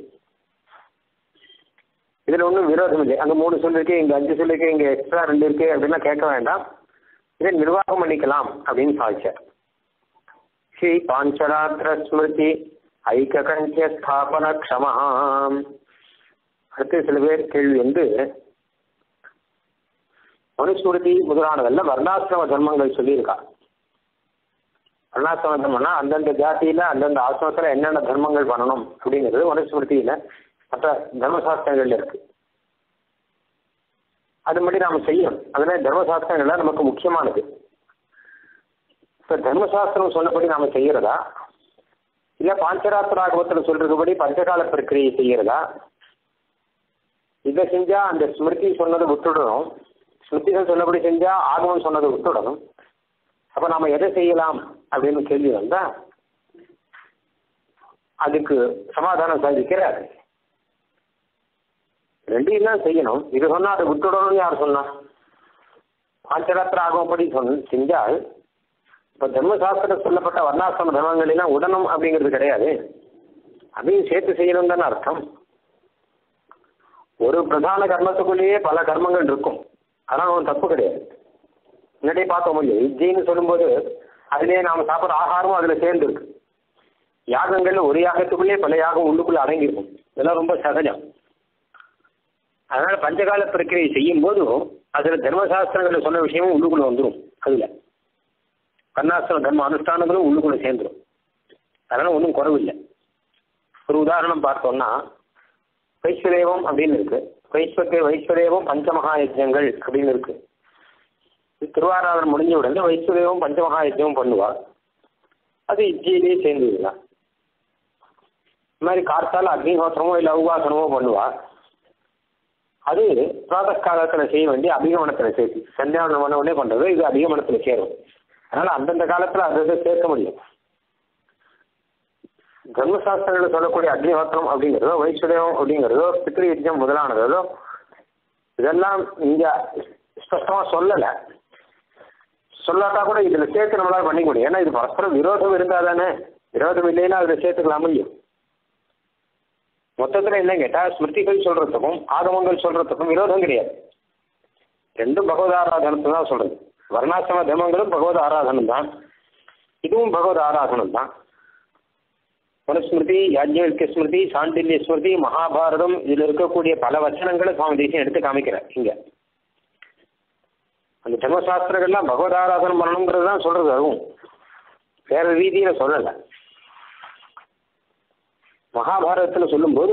இதில் ஒன்றும் விரோதம் இல்லை அங்கே மூணு சொல்லிருக்கு இங்கே அஞ்சு சொல்லிருக்கு இங்கே எக்ஸ்ட்ரா ரெண்டு இருக்கு அப்படின்லாம் கேட்க வேண்டாம் இதை நிர்வாகம் பண்ணிக்கலாம் அப்படின்னு சாதிச்சார் ஸ்ரீ பாஞ்சராத்திர ஸ்மிருதி ஐக்ககண்டிய ஸ்தாபன க்ஷமாம் அடுத்து சில பேர் கேள்வி வந்து மனுஸ்மிருதி முதலானதல்ல வர்ணாசிரம தர்மங்கள் சொல்லியிருக்கா வர்ணாசிரம தர்மம்னா அந்தந்த ஜாதியில அந்தந்த ஆசிரமத்தில் என்னென்ன தர்மங்கள் பண்ணணும் அப்படிங்கிறது மனுஸ்மிருதியில மற்ற தர்மசாஸ்திரங்கள்ல இருக்கு அதுபடி நாம் செய்யணும் அதில் தர்மசாஸ்திரங்கள்ல நமக்கு முக்கியமானது இப்போ தர்மசாஸ்திரம் சொன்னபடி நாம செய்யறதா இல்லை பாஞ்சராத்திராகவத்தில் சொல்றதுபடி பஞ்சகால பிரக்கிரியை செய்யறதா இதை செஞ்சா அந்த ஸ்மிருதி சொன்னதை விட்டுடணும் ஸ்மிருதிகள் சொன்னபடி செஞ்சா ஆகமம் சொன்னதை விட்டுடணும் அப்ப நாம எதை செய்யலாம் அப்படின்னு கேள்வி வந்தா அதுக்கு சமாதானம் சாதிக்கிறார் ரெண்டையும் தான் செய்யணும் இது சொன்னா அதை விட்டுடணும்னு யார் சொன்னா பாஞ்சராத்திர ஆகமப்படி சொன்ன செஞ்சால் இப்ப தர்மசாஸ்திரம் சொல்லப்பட்ட வர்ணாசிரம தர்மங்கள் எல்லாம் உடனும் அப்படிங்கிறது கிடையாது அதையும் சேர்த்து செய்யணும் தானே அர்த்தம் ஒரு பிரதான கர்மத்துக்குள்ளேயே பல கர்மங்கள் இருக்கும் அதெல்லாம் ஒன்றும் தப்பு கிடையாது முன்னாடியே பார்த்தோம் இல்லையா விஜயின்னு சொல்லும்போது அதிலே நாம சாப்பிட்ற ஆகாரமும் அதுல சேர்ந்து இருக்கு யாகங்கள்ல ஒரு யாகத்துக்குள்ளேயே பல யாகம் உள்ளுக்குள்ள அடங்கியிருக்கும் இதெல்லாம் ரொம்ப சகஜம் அதனால பஞ்சகால பிரக்கிரியை செய்யும் போதும் அதுல தர்மசாஸ்திரங்கள்ல சொன்ன விஷயமும் உள்ளுக்குள்ள வந்துடும் அதுல கர்ணாசிரம தர்ம அனுஷ்டானங்களும் உள்ளுக்குள்ள சேர்ந்துடும் அதனால ஒன்றும் குறவில்லை ஒரு உதாரணம் பார்த்தோம்னா வைஸ்வதேவம் அப்படின்னு இருக்கு வைஸ்வத்தை வைஸ்வதேவம் பஞ்சமகா யஜ்யங்கள் அப்படின்னு இருக்கு திருவாராதனம் முடிஞ்ச உடனே வைஸ்வதேவம் பஞ்சமகா யஜ்யம் பண்ணுவா அது இஜ்ஜியிலேயே சேர்ந்துருக்கலாம் இந்த மாதிரி கார்த்தால அக்னிஹோத்திரமோ இல்லை உபாசனமோ பண்ணுவா அது பிராத காலத்தில் செய்ய வேண்டிய அபிகமனத்தில் சேர்த்து சந்தியாவனம் பண்ண உடனே பண்றது இது அபிகமனத்தில் சேரும் அதனால அந்தந்த காலத்தில் அதை இதை சேர்க்க முடியும் தர்மசாஸ்திரங்கள் சொல்லக்கூடிய அக்னிஹோத்திரம் அப்படிங்கிறதோ வைஸ்வதேவம் அப்படிங்கிறதோ பித்ரு யஜ்யம் முதலானதோ இதெல்லாம் இங்க ஸ்பஷ்டமா சொல்லலை சொல்லாட்டா கூட இதுல சேர்த்து நம்மளால பண்ணிக்க முடியும் ஏன்னா இது பரஸ்பரம் விரோதம் இருந்தா தானே விரோதம் இல்லைன்னா அதுல சேர்த்துக்கலாம் முடியும் மொத்தத்துல என்ன கேட்டா ஸ்மிருதிகள் சொல்றதுக்கும் ஆகமங்கள் சொல்றதுக்கும் விரோதம் கிடையாது ரெண்டும் பகவத் ஆராதனத்தை தான் சொல்றது வர்ணாசிரம தர்மங்களும் பகவத் ஆராதனம் தான் இதுவும் பகவத் ஆராதனம் தான் மனுஸ்மிருதி யாஜ்யவல்ய ஸ்மிருதி சாண்டில்ய ஸ்மிருதி மகாபாரதம் இதுல இருக்கக்கூடிய பல வச்சனங்களை சுவாமி தேசியம் எடுத்து காமிக்கிறேன் இங்க அந்த தர்மசாஸ்திரங்கள்லாம் பகவத் ஆராதனம் பண்ணணுங்கிறது தான் சொல்றது அதுவும் வேற ரீதியில சொல்லலை மகாபாரதத்தில் சொல்லும்போது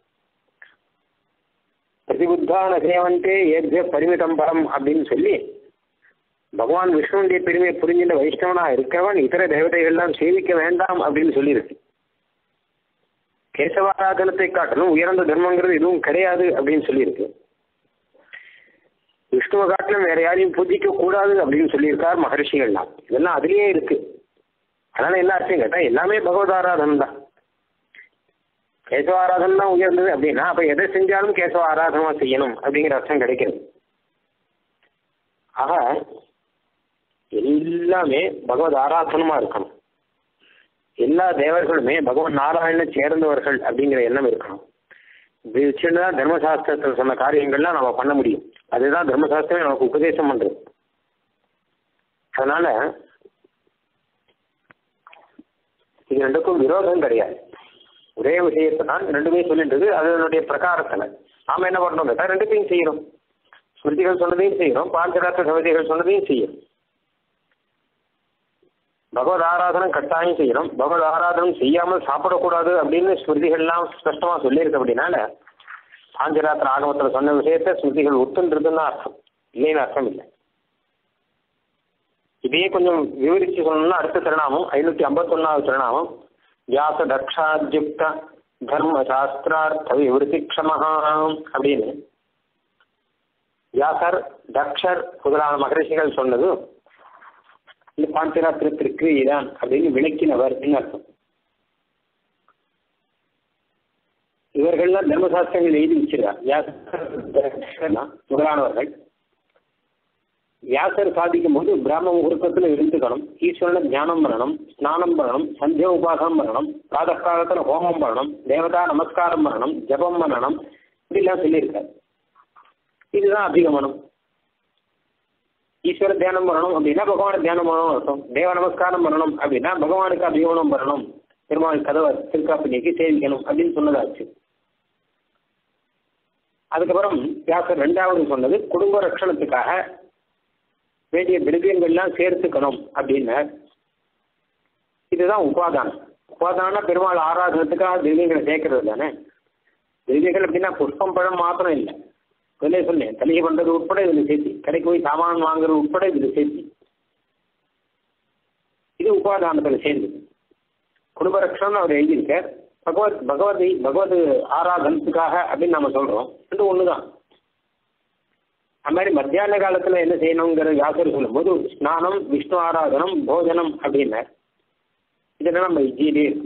பிரதிபுத்தான சேவந்தே ஏபிய பரிமிதம் பரம் அப்படின்னு சொல்லி பகவான் விஷ்ணுடைய பெருமையை புரிஞ்சின்ற வைஷ்ணவனா இருக்கவன் இதர தேவதைகள்லாம் சேவிக்க வேண்டாம் அப்படின்னு சொல்லியிருக்கு கேசவாராதனத்தை காட்டிலும் உயர்ந்த தர்மங்கிறது எதுவும் கிடையாது அப்படின்னு சொல்லியிருக்கு விஷ்ணுவை காட்டிலும் வேற யாரையும் பூஜிக்க கூடாது அப்படின்னு சொல்லியிருக்கார் மகர்ஷிகள்லாம் இதெல்லாம் அதுலயே இருக்கு அதனால என்ன அர்த்தம் கேட்டா எல்லாமே பகவத் ஆராதனம் தான் கேசவ ஆராதனை தான் உயர்ந்தது அப்படின்னா அப்ப எதை செஞ்சாலும் கேசவ ஆராதனமா செய்யணும் அப்படிங்கிற அர்த்தம் கிடைக்கிறது ஆக எல்லாமே பகவத் ஆராதனமா இருக்கணும் எல்லா தேவர்களுமே பகவான் நாராயண சேர்ந்தவர்கள் அப்படிங்கிற எண்ணம் இருக்கணும் இது வச்சுதான் தர்மசாஸ்திரத்தில் சொன்ன காரியங்கள்லாம் நம்ம பண்ண முடியும் அதுதான் தர்மசாஸ்திரம் நமக்கு உபதேசம் பண்றது அதனால இது ரெண்டுக்கும் விரோதம் கிடையாது ஒரே விஷயத்தை தான் ரெண்டுமே சொல்லின்றது அதனுடைய பிரகாரத்தில் நாம என்ன பண்ணோம் கேட்டா ரெண்டுத்தையும் செய்யறோம் ஸ்மிருதிகள் சொன்னதையும் செய்யறோம் பாஞ்சராத்திர சமிதிகள் சொன்னதையும் செய்யறோம் பகவத் ஆராதனம் கட்டாயம் செய்யணும் பகவத் ஆராதனம் செய்யாமல் சாப்பிடக்கூடாது அப்படின்னு ஸ்மிருதிகள்லாம் ஸ்பஷ்டமா சொல்லியிருக்கு அப்படின்னால பாஞ்சராத்திர ஆகமத்தில் சொன்ன விஷயத்த ஸ்மிருதிகள் ஒத்துன்றதுன்னு அர்த்தம் இல்லைன்னு அர்த்தம் இல்லை இதையே கொஞ்சம் விவரிச்சு சொல்லணும்னா அடுத்த திருநாமம் ஐநூத்தி ஐம்பத்தொன்னாவது திருநாமம் வியாச தக்ஷாத்யுக்த தர்ம சாஸ்திரார்த்த விவருத்தி க்ஷமஹா அப்படின்னு வியாசர் தக்ஷர் முதலான மகரிஷிகள் சொன்னது இந்த பாஞ்சராத்திரத்திற்கு இதான் அப்படின்னு விளக்கினவர் அர்த்தம் இவர்கள்லாம் தர்மசாஸ்திரங்கள் எழுதி வச்சிருக்கார் வியாசர் முதலானவர்கள் வியாசர் சாதிக்கும் போது பிராம முகூர்த்தத்தில் இருந்துக்கணும் ஈஸ்வரனை தியானம் பண்ணணும் ஸ்நானம் பண்ணணும் சந்திய உபாசனம் பண்ணணும் பிராதகாலத்தில் ஹோமம் பண்ணணும் தேவதா நமஸ்காரம் பண்ணணும் ஜபம் பண்ணணும் இப்படிலாம் சொல்லியிருக்காரு இதுதான் அதிகமனம் ஈஸ்வர தியானம் பண்ணணும் அப்படின்னா பகவானை தியானம் பண்ணணும் அர்த்தம் தேவ நமஸ்காரம் பண்ணணும் அப்படின்னா பகவானுக்கு அபிகமனம் பண்ணணும் பெருமாள் கதவை திருக்காப்பினிக்கு சேவிக்கணும் அப்படின்னு சொன்னதாச்சு அதுக்கப்புறம் வியாசர் ரெண்டாவது சொன்னது குடும்ப ரட்சணத்துக்காக வேண்டிய திரவியங்கள்லாம் சேர்த்துக்கணும் அப்படின்னு இதுதான் உபாதானம் உபாதானம் பெருமாள் ஆராதனத்துக்காக திரவியங்களை சேர்க்கறது தானே திரவியங்கள் அப்படின்னா புஷ்பம் பழம் மாத்திரம் இல்லை முதலே சொன்னேன் தலிகை பண்றது உட்பட இதுல சேர்த்தி கடைக்கு போய் சாமான் வாங்குறது உட்பட இதுல சேர்த்தி உபாதானத்தில் சேர்ந்து குடும்பரக்ஷன் அவர் எழுதியிருக்கார் பகவத் பகவதி பகவத் ஆராதனத்துக்காக அப்படின்னு நம்ம சொல்றோம் இது ஒண்ணுதான் அது மாதிரி மத்தியான காலத்துல என்ன செய்யணுங்கிற வியாசர் சொல்லும்போது ஸ்நானம் விஷ்ணு ஆராதனம் போஜனம் அப்படின்னார் இதெல்லாம் நம்ம இஜ்ஜியிலே இருக்கு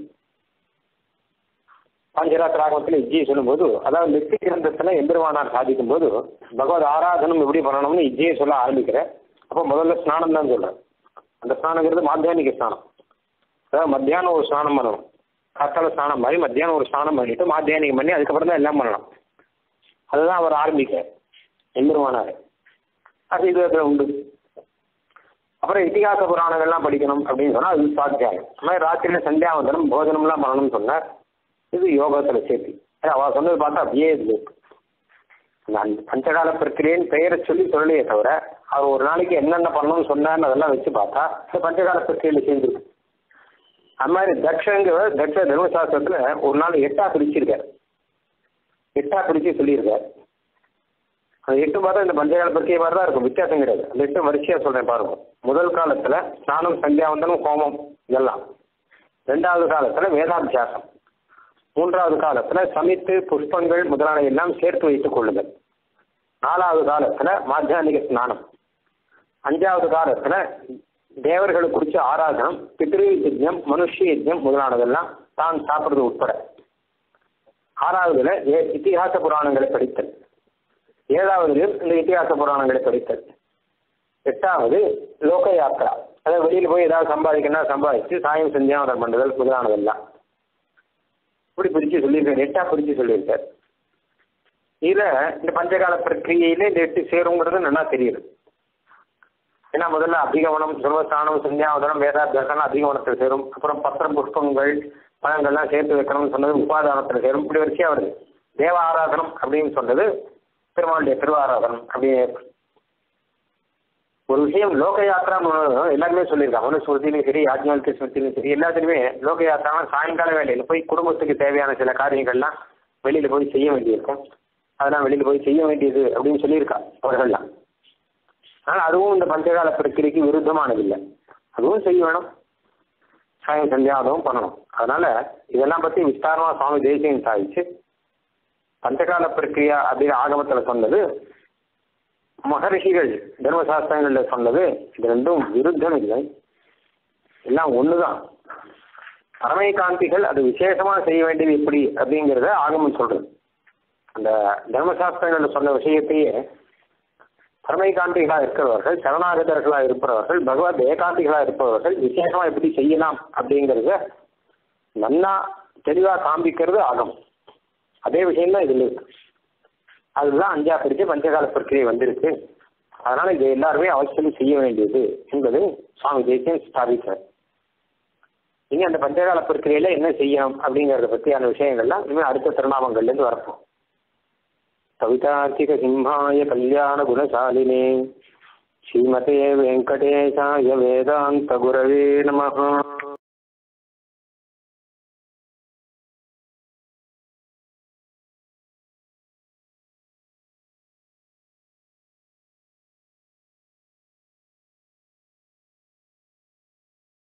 பாஞ்சராத் ராகவத்தில் இஜ்ஜி சொல்லும்போது அதாவது நெத்தி கிரந்தத்துல எம்பெருமானார் சாதிக்கும் போது பகவத் ஆராதனம் எப்படி பண்ணணும்னு இஜ்ஜியை சொல்ல ஆரம்பிக்கிறேன் அப்போ முதல்ல ஸ்நானம் தான் சொல்றேன் அந்த ஸ்நானங்கிறது மாத்தியானிக ஸ்நானம் அதாவது மத்தியானம் ஒரு ஸ்நானம் பண்ணணும் காத்தால ஸ்நானம் மாதிரி மத்தியானம் ஒரு ஸ்நானம் பண்ணிட்டு மாத்தியானிகம் பண்ணி அதுக்கப்புறம் தான் எல்லாம் பண்ணலாம் அதுதான் அவர் ஆரம்பிக்க எம்பெருமானார் அது இது உண்டு அப்புறம் இதிகாச புராணங்கள்லாம் படிக்கணும் அப்படின்னு சொன்னா அது சுவாத்தியாயம் அது மாதிரி ராத்திரியில சந்தியாவந்தனம் போஜனம்லாம் பண்ணணும்னு சொன்னார் இது யோகத்துல சேர்த்து அது அவ சொன்னது பார்த்தா அப்படியே இது இருக்கு. அந்த அந்த பஞ்சகால பிரக்கிரியன்னு பெயரை சொல்லி சொல்லலையே தவிர அவர் ஒரு நாளைக்கு என்னென்ன பண்ணணும்னு சொன்னார்னு அதெல்லாம் வச்சு பார்த்தா இந்த பஞ்சகால பிரக்கிரியில சேர்ந்துருக்கு அது மாதிரி தக்ஷங்கிற தக்ஷ தர்மசாஸ்திரத்துல ஒரு நாள் எட்டா பிரிச்சிருக்காரு எட்டா பிரிச்சு சொல்லியிருக்காரு அந்த எட்டு பார்த்தா இந்த பஞ்சகால பிரக்கிய மாதிரி தான் இருக்கும் வித்தியாசம் கிடையாது அந்த எட்டு வரிசையா சொல்றேன் பாருங்க முதல் காலத்துல ஸ்நானம் சந்தியாவந்தனம் கோமம் இதெல்லாம் ரெண்டாவது காலத்துல வேதாபியாசம் மூன்றாவது காலத்துல சமித்து புஷ்பங்கள் முதலான எல்லாம் சேர்த்து வைத்துக் கொள்ளுதல் நாலாவது காலத்துல மாத்தியானிக ஸ்நானம் அஞ்சாவது காலத்துல தேவர்களை குறிச்ச ஆராதனம் பித்ரு யஜ்யம் மனுஷ யஜ்யம் முதலானதெல்லாம் தான் சாப்பிடுறது உட்பட ஆறாவதுல ஏ- இதிகாச புராணங்களை படித்தல் ஏழாவதுல இந்த இதிகாச புராணங்களை படித்தல் எட்டாவது லோக யாத்திரா அதாவது வெளியில போய் ஏதாவது சம்பாதிக்கணும்னா சம்பாதிச்சு சாயம் சந்தியாவதம் பண்ணுதல் முதலானதெல்லாம் இப்படி பிரிச்சு சொல்லியிருக்காரு எட்டா பிரிச்சு சொல்லியிருக்காரு இதுல இந்த பஞ்சகால பிரக்கிரியில இந்த எட்டு சேருங்கிறது நல்லா தெரியுது ஏன்னா முதல்ல அதிகவனம் சர்வஸ்தானம் சந்தியாவதனம் வேதாபியாசம் அதிகவனத்தில் சேரும் அப்புறம் பத்திரம் புஷ்பங்கள் பழங்கள்லாம் சேர்த்து வைக்கணும்னு சொன்னது உபாதானத்தில் சேரும் இப்படி வரிசையா வருது தேவ ஆராதனம் அப்படின்னு சொன்னது பெருமாளுடைய திருவாராதனம் அப்படின்னு ஒரு விஷயம் லோக யாத்திரா எல்லாருமே சொல்லியிருக்காங்க மனுஸ்மிருதியிலும் சரி யாஜ்ஞானிக்க ஸ்மிருதியிலும் சரி எல்லாத்துலையுமே லோக யாத்திரானா சாயங்கால வேலையில போய் குடும்பத்துக்கு தேவையான சில காரியங்கள்லாம் வெளியில போய் செய்ய வேண்டியிருக்கும் அதெல்லாம் வெளியில போய் செய்ய வேண்டியது அப்படின்னு சொல்லியிருக்கா அவர்கள்லாம் ஆனால் அதுவும் இந்த பஞ்சகால பிரக்கிரிக்கு விருத்தமானதில்லை அதுவும் செய்ய வேணும் சாயம் சந்தியாவதமும் பண்ணணும் அதனால இதெல்லாம் பத்தி விஸ்தாரமா சுவாமி தேசியம் சாதிச்சு பஞ்சகால பிரக்கிரியா அப்படின்னு ஆகமத்துல சொன்னது மகரிஷிகள் தர்மசாஸ்திரங்கள்ல சொன்னது இது ரெண்டும் விருத்தம் இல்லை எல்லாம் ஒண்ணுதான் பரமை காந்திகள் அது விசேஷமா செய்ய வேண்டியது எப்படி அப்படிங்கிறத ஆகமம் சொல்றது அந்த தர்மசாஸ்திரங்கள்ல சொன்ன விஷயத்தையே பரமை காந்திகளா இருக்கிறவர்கள் சரணாகதர்களா இருப்பவர்கள் பகவத் ஏகாந்திகளா இருப்பவர்கள் விசேஷமா எப்படி செய்யலாம் அப்படிங்கிறத நன்னா தெளிவா காண்பிக்கிறது ஆகமம் அதே விஷயம் தான் இதுல இருக்கு அதுதான் அஞ்சா பிரிச்சு பஞ்சகால பிரக்கிரியை வந்திருக்கு அதனால இதை எல்லாருமே அவசியம் செய்ய வேண்டியது என்பது சுவாமி தேசியம் ஸ்தாபித்தார் இனி அந்த பஞ்சகால பிரக்கிரியில என்ன செய்யணும் அப்படிங்கறத பத்தியான விஷயங்கள்லாம் இனிமேல் அடுத்த திருநாமங்கள்ல இருந்து வரப்போம் கவிதார்த்திக சிம்ஹாய கல்யாண குணசாலினே ஸ்ரீமதே வெங்கடேசாய வேதாந்த குரவே நமஹ